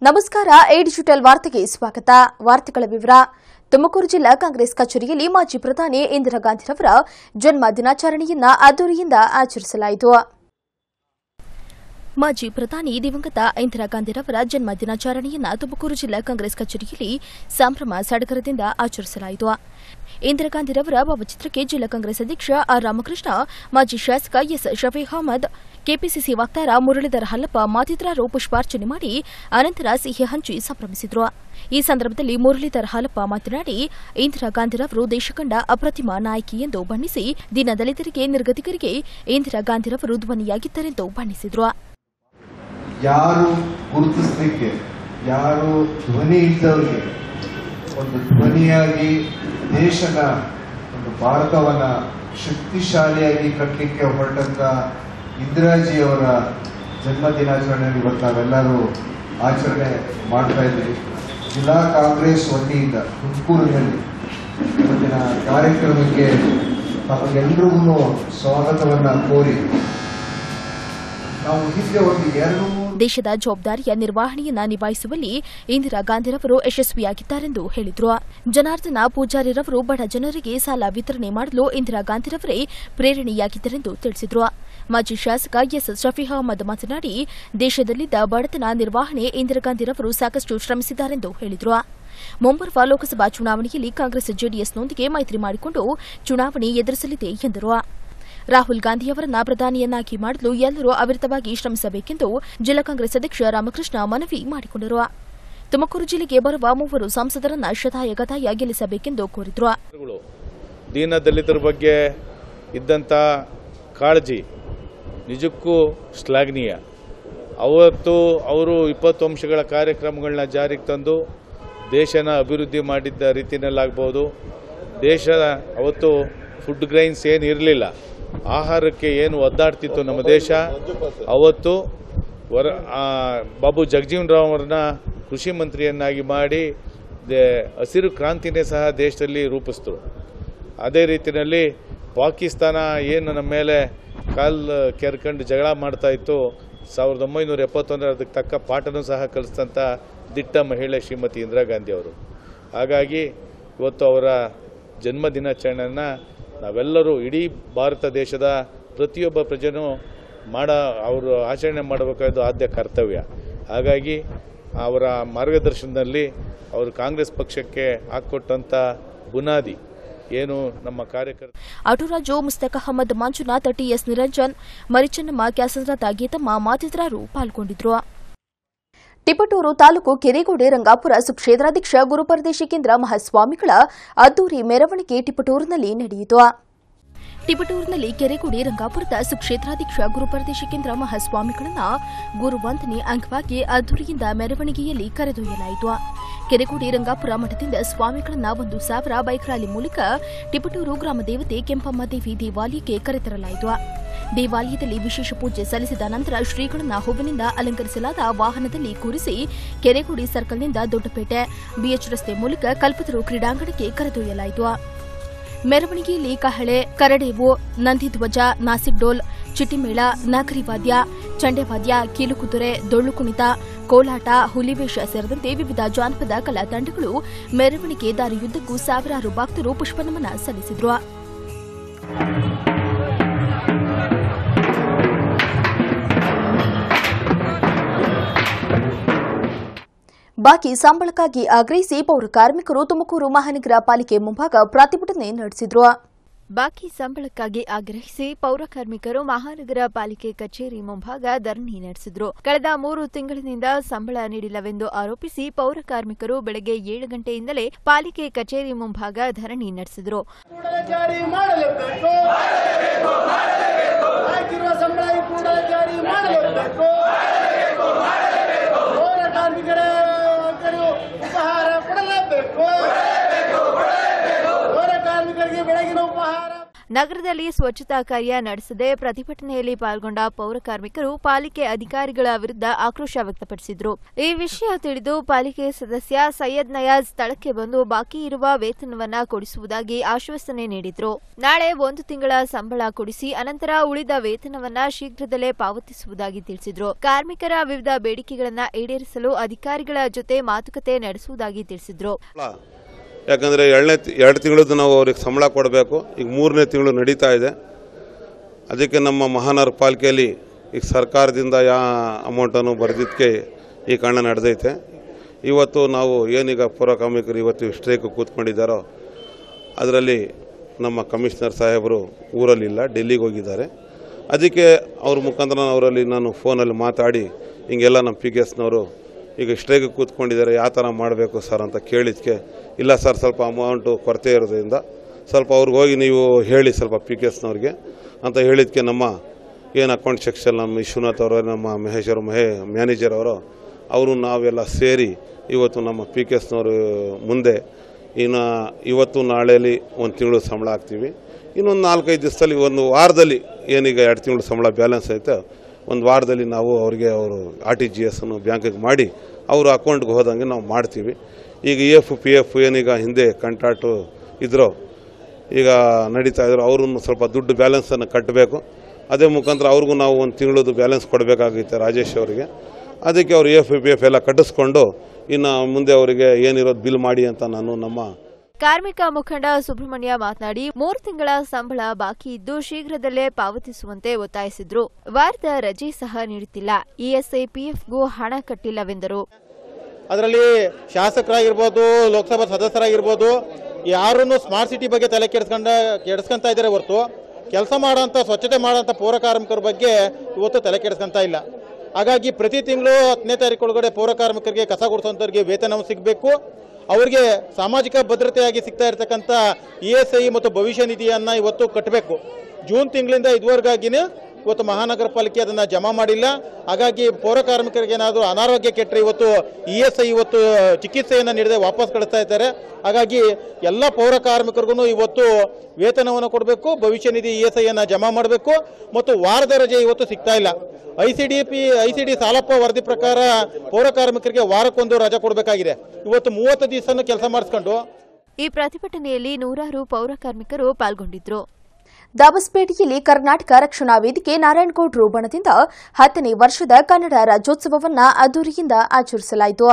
ನಮಸ್ಕಾರ A digital ವಾರ್ತೆಗೆ ಸ್ವಾಗತ ವಾರ್ತೆಗಳ ವಿವರ ತುಮಕೂರು ಜಿಲ್ಲಾ ಕಾಂಗ್ರೆಸ್ ಕಚೇರಿಯಲ್ಲಿ ಮಾಜಿ ಪ್ರಧಾನಿ ಇಂದಿರಾ ಗಾಂಧಿರವರ ಜನ್ಮ ದಿನಾಚರಣೆಯನ್ನ ಅದ್ದೂರಿಯಿಂದ ಆಚರಿಸಲಾಯಿತು ಮಾಜಿ ಪ್ರಧಾನಿ ದಿವಂಗತ ಇಂದಿರಾ ಗಾಂಧಿರವರ ಜನ್ಮ ದಿನಾಚರಣೆಯನ್ನ ತುಮಕೂರು ಜಿಲ್ಲಾ ಕಾಂಗ್ರೆಸ್ ಕಚೇರಿಯಲ್ಲಿ ಸಂಭ್ರಮ ಸಡಗರದಿಂದ ಆಚರಿಸಲಾಯಿತು ಇಂದಿರಾ ಗಾಂಧಿರವರ ಭಾವಚಿತ್ರಕ್ಕೆ ಜಿಲ್ಲಾ ಕಾಂಗ್ರೆಸ್ ಅಧ್ಯಕ್ಷ ಆರ್ ರಾಮಕೃಷ್ಣ ಮಾಜಿ ಶಾಸಕ ಎಸ್ ಶಫೀಕ್ ಅಹಮದ್ ಕೆಪಿಸಿಸಿ ವಕ್ತಾರ ಮುರಳೀಧರ ಹಲ್ಲಪ್ಪ ಮತ್ತಿತರರು ಪುಷ್ಪಾರ್ಚನೆ ಮಾಡಿ ಅನಂತರ ಸಿಹಿ ಹಂಚಿ ಸಂಭ್ರಮಿಸಿದರು ಈ ಸಂದರ್ಭದಲ್ಲಿ ಮುರಳೀಧರ ಹಾಲಪ್ಪ ಮಾತನಾಡಿ ಇಂದಿರಾ ಗಾಂಧಿರವರು ದೇಶ ಕಂಡ ಅಪ್ರತಿಮ ನಾಯಕಿ ಎಂದು ಬಣ್ಣಿಸಿ ದೀನದಲಿತರಿಗೆ ನಿರ್ಗತಿಕರಿಗೆ ಇಂದಿರಾ ಗಾಂಧಿರವರು ಧ್ವನಿಯಾಗಿದ್ದರೆಂದು ಬಣ್ಣಿಸಿದರು ಯಾರು ಗುರುತಿಸ್ಲಿಕ್ಕೆ ಯಾರು ಧ್ವನಿ ಇದ್ದವರಿಗೆ ಒಂದು ಧ್ವನಿಯಾಗಿ ದೇಶದ ಒಂದು ಭಾರತವನ್ನ ಶಕ್ತಿಶಾಲಿಯಾಗಿ ಕಟ್ಟಲಿಕ್ಕೆ ಹೊರಟಂತ ಇಂದಿರಾಜಿಯವರ ಜನ್ಮ ದಿನಾಚರಣೆಯನ್ನು ಇವತ್ತು ನಾವೆಲ್ಲರೂ ಆಚರಣೆ ಮಾಡ್ತಾ ಇದ್ದೀವಿ ಜಿಲ್ಲಾ ಕಾಂಗ್ರೆಸ್ ವತಿಯಿಂದ ತುಮಕೂರಿನಲ್ಲಿ ಇವತ್ತಿನ ಕಾರ್ಯಕ್ರಮಕ್ಕೆ ತಮಗೆಲ್ರಿಗೂ ಸ್ವಾಗತವನ್ನ ಕೋರಿ ನಾವು ಹಿಂದೆ ಒಂದು ಎರಡು ಮೂರು ದೇಶದ ಜವಾಬ್ದಾರಿಯ ನಿರ್ವಹಣೆಯನ್ನ ನಿಭಾಯಿಸುವಲ್ಲಿ ಇಂದಿರಾ ಗಾಂಧಿರವರು ಯಶಸ್ವಿಯಾಗಿದ್ದಾರೆಂದು ಹೇಳಿದರು ಜನಾರ್ದನ ಪೂಜಾರಿರವರು ಬಡ ಜನರಿಗೆ ಸಾಲ ವಿತರಣೆ ಮಾಡಲು ಇಂದಿರಾ ಗಾಂಧಿರವರೇ ಪ್ರೇರಣೆಯಾಗಿದ್ದರೆಂದು ತಿಳಿಸಿದರು ಮಾಜಿ ಶಾಸಕ ಎಸ್ ಶಫೀಕ್ ಅಹಮದ್ ಮಾತನಾಡಿ ದೇಶದಲ್ಲಿದ್ದ ಬಡತನ ನಿರ್ವಹಣೆ ಇಂದಿರಾ ಗಾಂಧಿರವರು ಸಾಕಷ್ಟು ಶ್ರಮಿಸಿದ್ದಾರೆಂದು ಹೇಳಿದರು ಮುಂಬರುವ ಲೋಕಸಭಾ ಚುನಾವಣೆಯಲ್ಲಿ ಕಾಂಗ್ರೆಸ್ ಜೆಡಿಎಸ್ನೊಂದಿಗೆ ಮೈತ್ರಿ ಮಾಡಿಕೊಂಡು ಚುನಾವಣೆ ಎದುರಿಸಲಿದೆ ಎಂದರು ರಾಹುಲ್ ಗಾಂಧಿಯವರನ್ನ ಪ್ರಧಾನಿಯನ್ನಾಗಿ ಮಾಡಲು ಎಲ್ಲರೂ ಅವಿರತವಾಗಿ ಶ್ರಮಿಸಬೇಕೆಂದು ಜಿಲ್ಲಾ ಕಾಂಗ್ರೆಸ್ ಅಧ್ಯಕ್ಷ ರಾಮಕೃಷ್ಣ ಮನವಿ ಮಾಡಿಕೊಂಡರು ತುಮಕೂರು ಜಿಲ್ಲೆಗೆ ಬರುವ ಮೂವರು ಸಂಸದರನ್ನ ಶತಾಯ ಗತಾಯ ಗೆಲ್ಲಿಸಬೇಕೆಂದು ಕೋರಿದರು ಗಳು ದೀನ ದಲಿತರ ಬಗ್ಗೆ ಇದ್ದಂಥ ಕಾಳಜಿ ನಿಜಕ್ಕೂ ಶ್ಲಾಘನೀಯ ಅವತ್ತು ಅವರು ಇಪ್ಪತ್ತು ಅಂಶಗಳ ಕಾರ್ಯಕ್ರಮಗಳನ್ನ ಜಾರಿಗೆ ತಂದು ದೇಶನ ಅಭಿವೃದ್ಧಿ ಮಾಡಿದ್ದ ರೀತಿಯಲ್ಲಾಗ್ಬೋದು ದೇಶ ಅವತ್ತು ಫುಡ್ ಗ್ರೈನ್ಸ್ ಏನು ಇರಲಿಲ್ಲ ಆಹಾರಕ್ಕೆ ಏನು ಒದ್ದಾಡ್ತಿತ್ತು ನಮ್ಮ ದೇಶ ಅವತ್ತು ವರ ಆ, ಬಾಬು ಜಗಜೀವನ್ ರಾವ್ ಅವರನ್ನ ಕೃಷಿ ಮಂತ್ರಿಯನ್ನಾಗಿ ಮಾಡಿ ದೇ- ಹಸಿರು ಕ್ರಾಂತಿನೇ ಸಹ ದೇಶದಲ್ಲಿ ರೂಪಿಸಿದ್ರು ಅದೇ ರೀತಿಯಲ್ಲಿ ಪಾಕಿಸ್ತಾನ ಏನು ನಮ್ಮ ಮೇಲೆ ಕಾಲು ಕೆರ್ಕೊಂಡು ಜಗಳ ಮಾಡ್ತಾ ಇತ್ತು ಸಾವಿರದ ಒಂಬೈನೂರ ಎಪ್ಪತ್ತೊಂದರ ಅದಕ್ಕೆ ತಕ್ಕ ಪಾಠನೂ ಸಹ ಕಲಿಸ್ತಂಥ ದಿಟ್ಟ ಮಹಿಳೆ ಶ್ರೀಮತಿ ಇಂದಿರಾ ಗಾಂಧಿ ಅವರು ಹಾಗಾಗಿ ಇವತ್ತು ಅವರ ಜನ್ಮ ದಿನಾಚರಣೆಯನ್ನು ನಾವೆಲ್ಲರೂ ಇಡೀ ಭಾರತ ದೇಶದ ಪ್ರತಿಯೊಬ್ಬ ಪ್ರಜೆನೂ ಮಾಡ ಅವರು ಆಚರಣೆ ಮಾಡಬೇಕಾದ್ದು ಆದ್ಯ ಕರ್ತವ್ಯ ಹಾಗಾಗಿ ಅವರ ಮಾರ್ಗದರ್ಶನದಲ್ಲಿ ಅವರು ಕಾಂಗ್ರೆಸ್ ಪಕ್ಷಕ್ಕೆ ಹಾಕ್ಕೊಟ್ಟಂಥ ಬುನಾದಿ ಏನು ನಮ್ಮ ಕಾರ್ಯಕರ್ತ ಆಟೋರಾಜು ಮುಸ್ತಕ್ ಅಹಮದ್ ಮಂಜುನಾಥ್ ಟಿಎಸ್ ನಿರಂಜನ್ ಮರಿಚನ್ನಮ್ಮ ಕ್ಯಾಸಂದ್ರತ ಗೀತಮ್ಮ ಮತ್ತಿತರರು ಪಾಲ್ಗೊಂಡಿದ್ರು ತಿಪಟೂರು ತಾಲೂಕು ಕೆರೆಗೋಡೆ ರಂಗಾಪುರ ಸುಕ್ಷೇತ್ರಾಧ್ಯಕ್ಷ ಗುರುಪರದೇಶ ಕೇಂದ್ರ ಮಹಾಸ್ವಾಮಿಗಳ ಅದ್ದೂರಿ ಮೆರವಣಿಗೆ ಟಿಪಟೂರಿನಲ್ಲಿ ನಡೆಯಿತು ಟಿಪಟೂರಿನಲ್ಲಿ ಕೆರೆಗುಡಿ ರಂಗಾಪುರದ ಸುಕ್ಷೇತ್ರಾಧ್ಯಕ್ಷ ಗುರುಪರದೇಶ ಕೇಂದ್ರ ಮಹಾಸ್ವಾಮಿಗಳನ್ನ ಗುರುವಂದನೆ ಅಂಗವಾಗಿ ಅದ್ದೂರಿಯಿಂದ ಮೆರವಣಿಗೆಯಲ್ಲಿ ಕರೆದೊಯ್ಯಲಾಯಿತು ಕೆರೆಗುಡಿ ರಂಗಾಪುರ ಮಠದಿಂದ ಸ್ವಾಮಿಗಳನ್ನ ಒಂದು ಸಾವಿರ ಬೈಕ್ ರ್ಯಾಲಿ ಮೂಲಕ ಟಿಪಟೂರು ಗ್ರಾಮ ದೇವತೆ ಕೆಂಪಮ್ಮ ದೇವಿ ದೇವಾಲಯಕ್ಕೆ ಕರೆತರಲಾಯಿತು ದೇವಾಲಯದಲ್ಲಿ ವಿಶೇಷ ಪೂಜೆ ಸಲ್ಲಿಸಿದ ನಂತರ ಶ್ರೀಗಳನ್ನ ಹೂವಿನಿಂದ ಅಲಂಕರಿಸಲಾದ ವಾಹನದಲ್ಲಿ ಕೂರಿಸಿ ಕೆರೆಗುಡಿ ಸರ್ಕಲ್ನಿಂದ ದೊಡ್ಡಪೇಟೆ ಬಿಎಚ್ ರಸ್ತೆ ಮೂಲಕ ಕಲ್ಪತರು ಕ್ರೀಡಾಂಗಣಕ್ಕೆ ಕರೆದೊಯ್ಯಲಾಯಿತು ಮೆರವಣಿಗೆಯಲ್ಲಿ ಕಹಳೆ ಕರಡೇವು ನಂದಿಧ್ವಜ ನಾಸಿಕ್ ಡೋಲ್ ಚಿಟಿಮೇಳ ನಾಗರಿ ವಾದ್ಯ ಚಂಡೆವಾದ್ಯ ಕೀಲುಕುದುರೆ ಡೊಳ್ಳು ಕುಣಿತ ಕೋಲಾಟ ಹುಲಿವೇಷ ಸೇರಿದಂತೆ ವಿವಿಧ ಜಾನಪದ ಕಲಾ ತಂಡಗಳು ಮೆರವಣಿಗೆ ದಾರಿಯುದ್ದಕ್ಕೂ ಸಾವಿರಾರು ಭಕ್ತರು ಪುಷ್ಪನಮನ ಸಲ್ಲಿಸಿದ್ರು ಬಾಕಿ ಸಂಬಳಕ್ಕಾಗಿ ಆಗ್ರಹಿಸಿ ಪೌರ ಕಾರ್ಮಿಕರು ತುಮಕೂರು ಮಹಾನಗರ ಪಾಲಿಕೆ ಮುಂಭಾಗ ಪ್ರತಿಭಟನೆ ನಡೆಸಿದ್ರು ಬಾಕಿ ಸಂಬಳಕ್ಕಾಗಿ ಆಗ್ರಹಿಸಿ ಪೌರ ಕಾರ್ಮಿಕರು ಮಹಾನಗರ ಪಾಲಿಕೆ ಕಚೇರಿ ಮುಂಭಾಗ ಧರಣಿ ನಡೆಸಿದ್ರು ಕಳೆದ ಮೂರು ತಿಂಗಳಿನಿಂದ ಸಂಬಳ ನೀಡಿಲ್ಲವೆಂದು ಆರೋಪಿಸಿ ಪೌರ ಕಾರ್ಮಿಕರು ಬೆಳಗ್ಗೆ ಏಳು ಗಂಟೆಯಿಂದಲೇ ಪಾಲಿಕೆ ಕಚೇರಿ ಮುಂಭಾಗ ಧರಣಿ ನಡೆಸಿದ್ರು ಕೂಡಲೇ ಜಾರಿ ಮಾಡಲೇಬೇಕು ಹಾಕಿರುವ ಸಂಬಳ ಈ ಕೂಡಲೇ ಜಾರಿ ಮಾಡಲೇಬೇಕು ಪೌರ ಕಾರ್ಮಿಕರ ಉಪಹಾರ ಕೊಡಲೇಬೇಕು ಪೌರ ಕಾರ್ಮಿಕರಿಗೆ ಬೆಳಗಿನ ಉಪಹಾರ ನಗರದಲ್ಲಿ ಸ್ವಚ್ಛತಾ ಕಾರ್ಯ ನಡೆಸದೆ ಪ್ರತಿಭಟನೆಯಲ್ಲಿ ಪಾಲ್ಗೊಂಡ ಪೌರ ಕಾರ್ಮಿಕರು ಪಾಲಿಕೆ ಅಧಿಕಾರಿಗಳ ವಿರುದ್ಧ ಆಕ್ರೋಶ ವ್ಯಕ್ತಪಡಿಸಿದ್ರು ಈ ವಿಷಯ ತಿಳಿದು ಪಾಲಿಕೆ ಸದಸ್ಯ ಸೈಯದ್ ನಯಾಜ್ ಸ್ಥಳಕ್ಕೆ ಬಂದು ಬಾಕಿ ಇರುವ ವೇತನವನ್ನ ಕೊಡಿಸುವುದಾಗಿ ಆಶ್ವಾಸನೆ ನೀಡಿದ್ರು ನಾಳೆ ಒಂದು ತಿಂಗಳ ಸಂಬಳ ಕೊಡಿಸಿ ಅನಂತರ ಉಳಿದ ವೇತನವನ್ನ ಶೀಘ್ರದಲ್ಲೇ ಪಾವತಿಸುವುದಾಗಿ ತಿಳಿಸಿದ್ರು ಕಾರ್ಮಿಕರ ವಿವಿಧ ಬೇಡಿಕೆಗಳನ್ನ ಈಡೇರಿಸಲು ಅಧಿಕಾರಿಗಳ ಜೊತೆ ಮಾತುಕತೆ ನಡೆಸುವುದಾಗಿ ತಿಳಿಸಿದ್ರು ಯಾಕಂದರೆ ಎರಡನೇ ಎರಡು ತಿಂಗಳದ್ದು ನಾವು ಅವ್ರಿಗೆ ಸಂಬಳ ಕೊಡಬೇಕು ಈಗ ಮೂರನೇ ತಿಂಗಳು ನಡೀತಾ ಇದೆ ಅದಕ್ಕೆ ನಮ್ಮ ಮಹಾನಗರ ಪಾಲಿಕೆಯಲ್ಲಿ ಈಗ ಸರ್ಕಾರದಿಂದ ಯಾ ಅಮೌಂಟನ್ನು ಬರೆದಿದ್ದಕ್ಕೆ ಈ ಕಾರಣ ನಡೆದೈತೆ ಇವತ್ತು ನಾವು ಏನೀಗ ಪೌರ ಕಾರ್ಮಿಕರು ಇವತ್ತು ಸ್ಟ್ರೈಕ್ ಕೂತ್ಕೊಂಡಿದ್ದಾರೋ ಅದರಲ್ಲಿ ನಮ್ಮ ಕಮಿಷನರ್ ಸಾಹೇಬರು ಊರಲ್ಲಿಲ್ಲ ಡೆಲ್ಲಿಗೆ ಹೋಗಿದ್ದಾರೆ ಅದಕ್ಕೆ ಅವ್ರ ಮುಖಾಂತರ ಅವರಲ್ಲಿ ನಾನು ಫೋನಲ್ಲಿ ಮಾತಾಡಿ ಹಿಂಗೆಲ್ಲ ನಮ್ಮ ಪಿ ಕೆ ಎಸ್ನವರು ಈಗ ಸ್ಟ್ರೈಕ್ ಕೂತ್ಕೊಂಡಿದ್ದಾರೆ ಯಾವ ಥರ ಮಾಡಬೇಕು ಸರ್ ಅಂತ ಕೇಳಿದ್ಕೆ ಇಲ್ಲ ಸರ್ ಸ್ವಲ್ಪ ಅಮೌಂಟು ಕೊರತೆ ಇರೋದ್ರಿಂದ ಸ್ವಲ್ಪ ಅವ್ರಿಗೆ ಹೋಗಿ ನೀವು ಹೇಳಿ ಸ್ವಲ್ಪ ಪಿ ಕೆ ಎಸ್ನವ್ರಿಗೆ ಅಂತ ಹೇಳಿದ್ಕೆ ನಮ್ಮ ಏನು ಅಕೌಂಟ್ ಸೆಕ್ಷನ್ ನಮ್ಮ ವಿಶ್ವನಾಥ್ ಅವರು ನಮ್ಮ ಮಹೇಶ್ ಅವರು ಮಹೇ ಮ್ಯಾನೇಜರ್ ಅವರು ಅವರು ನಾವೆಲ್ಲ ಸೇರಿ ಇವತ್ತು ನಮ್ಮ ಪಿ ಕೆ ಎಸ್ನವರು ಮುಂದೆ ಇನ್ನು ಇವತ್ತು ನಾಳೆಯಲ್ಲಿ ಒಂದು ತಿಂಗಳು ಸಂಬಳ ಹಾಕ್ತೀವಿ ಇನ್ನೊಂದು ನಾಲ್ಕೈದು ದಿವಸದಲ್ಲಿ ಒಂದು ವಾರದಲ್ಲಿ ಏನೀಗ ಎರಡು ತಿಂಗಳು ಸಂಬಳ ಬ್ಯಾಲೆನ್ಸ್ ಐತೆ ಒಂದು ವಾರದಲ್ಲಿ ನಾವು ಅವರಿಗೆ ಅವರು ಆರ್ ಟಿ ಜಿ ಎಸ್ಸನ್ನು ಬ್ಯಾಂಕಿಗೆ ಮಾಡಿ ಅವರು ಅಕೌಂಟ್ಗೆ ಹೋದಂಗೆ ನಾವು ಮಾಡ್ತೀವಿ ಈಗ ಇ ಎಫ್ ಪಿ ಎಫ್ ಏನೀಗ ಹಿಂದೆ ಕಂಟ್ರಾಕ್ಟು ಇದ್ರೋ ಈಗ ನಡೀತಾ ಇದ್ರು ಅವ್ರನ್ನು ಸ್ವಲ್ಪ ದುಡ್ಡು ಬ್ಯಾಲೆನ್ಸನ್ನು ಕಟ್ಟಬೇಕು ಅದೇ ಮುಖಾಂತರ ಅವ್ರಿಗೂ ನಾವು ಒಂದು ತಿಂಗಳದ್ದು ಬ್ಯಾಲೆನ್ಸ್ ಕೊಡಬೇಕಾಗಿತ್ತು ರಾಜೇಶ್ ಅವರಿಗೆ ಅದಕ್ಕೆ ಅವರು ಎಫ್ ಪಿ ಎಫ್ ಎಲ್ಲ ಕಟ್ಟಿಸ್ಕೊಂಡು ಇನ್ನು ಮುಂದೆ ಅವರಿಗೆ ಏನಿರೋದು ಬಿಲ್ ಮಾಡಿ ಅಂತ ನಾನು ನಮ್ಮ ಕಾರ್ಮಿಕ ಮುಖಂಡ ಸುಬ್ರಹ್ಮಣ್ಯ ಮಾತನಾಡಿ ಮೂರು ತಿಂಗಳ ಸಂಬಳ ಬಾಕಿ ಇದ್ದು ಶೀಘ್ರದಲ್ಲೇ ಪಾವತಿಸುವಂತೆ ಒತ್ತಾಯಿಸಿದ್ರು ವಾರದ ರಜೆ ಸಹ ನೀಡುತ್ತಿಲ್ಲ ಇಎಸ್ಐ ಪಿಎಫ್ಗೂ ಹಣ ಕಟ್ಟಿಲ್ಲವೆಂದರು ಅದರಲ್ಲಿ ಶಾಸಕರಾಗಿರ್ಬೋದು ಲೋಕಸಭಾ ಸದಸ್ಯರಾಗಿರ್ಬೋದು ಯಾರೂ ಸ್ಮಾರ್ಟ್ ಸಿಟಿ ಬಗ್ಗೆ ತಲೆ ಕೆಡಿಸ್ಕೊಂಡ ಕೆಡಿಸ್ಕೊಂತ ಇದ್ದಾರೆ ಹೊರತು ಕೆಲಸ ಮಾಡೋಂಥ ಸ್ವಚ್ಛತೆ ಮಾಡೋಂಥ ಪೌರ ಕಾರ್ಮಿಕರ ಬಗ್ಗೆ ಇವತ್ತು ತಲೆ ಕೆಡಿಸ್ಕೊಂತ ಇಲ್ಲ ಹಾಗಾಗಿ ಪ್ರತಿ ತಿಂಗಳು ಹತ್ತನೇ ತಾರೀಕು ಒಳಗಡೆ ಪೌರ ಕಾರ್ಮಿಕರಿಗೆ ಕಸ ಗುಡಿಸೋಂಥವ್ರಿಗೆ ವೇತನ ಸಿಗಬೇಕು ಅವರಿಗೆ ಸಾಮಾಜಿಕ ಭದ್ರತೆಯಾಗಿ ಸಿಗ್ತಾ ಇರತಕ್ಕಂಥ ಇ ಎಸ್ ಐ ಮತ್ತು ಭವಿಷ್ಯ ನಿಧಿಯನ್ನು ಇವತ್ತು ಕಟ್ಟಬೇಕು ಜೂನ್ ತಿಂಗಳಿಂದ ಇದುವರೆಗಾಗಿನೇ ಇವತ್ತು ಮಹಾನಗರ ಪಾಲಿಕೆ ಅದನ್ನ ಜಮಾ ಮಾಡಿಲ್ಲ ಹಾಗಾಗಿ ಪೌರ ಕಾರ್ಮಿಕರಿಗೆ ಏನಾದರೂ ಅನಾರೋಗ್ಯ ಕೆಟ್ಟರೆ ಇವತ್ತು ಇ ಎಸ್ ಐ ಇವತ್ತು ಚಿಕಿತ್ಸೆಯನ್ನು ನೀಡದೆ ವಾಪಸ್ ಕಳಿಸ್ತಾ ಇದ್ದಾರೆ ಹಾಗಾಗಿ ಎಲ್ಲ ಪೌರ ಕಾರ್ಮಿಕರಿಗೂ ಇವತ್ತು ವೇತನವನ್ನು ಕೊಡಬೇಕು ಭವಿಷ್ಯ ನಿಧಿ ಇ ಎಸ್ ಐಯನ್ನು ಜಮಾ ಮಾಡಬೇಕು ಮತ್ತು ವಾರದ ರಜೆ ಇವತ್ತು ಸಿಗ್ತಾ ಇಲ್ಲ I C D P I C D ಸಾಲಪ್ಪ ವರದಿ ಪ್ರಕಾರ ಪೌರ ಕಾರ್ಮಿಕರಿಗೆ ವಾರಕ್ಕೊಂದು ರಜೆ ಕೊಡಬೇಕಾಗಿದೆ ಇವತ್ತು ಮೂವತ್ತು ದಿವಸನೂ ಕೆಲಸ ಮಾಡಿಸ್ಕೊಂಡು ಈ ಪ್ರತಿಭಟನೆಯಲ್ಲಿ ನೂರಾರು ಪೌರ ಕಾರ್ಮಿಕರು ಪಾಲ್ಗೊಂಡಿದ್ರು ದಾಬಸ್ಪೇಟೆಯಲ್ಲಿ ಕರ್ನಾಟಕ ರಕ್ಷಣಾ ವೇದಿಕೆ ನಾರಾಯಣಗೌಡ್ರು ಬಣದಿಂದ ಹತ್ತನೇ ವರ್ಷದ ಕನ್ನಡ ರಾಜ್ಯೋತ್ಸವವನ್ನು ಅದ್ದೂರಿಯಿಂದ ಆಚರಿಸಲಾಯಿತು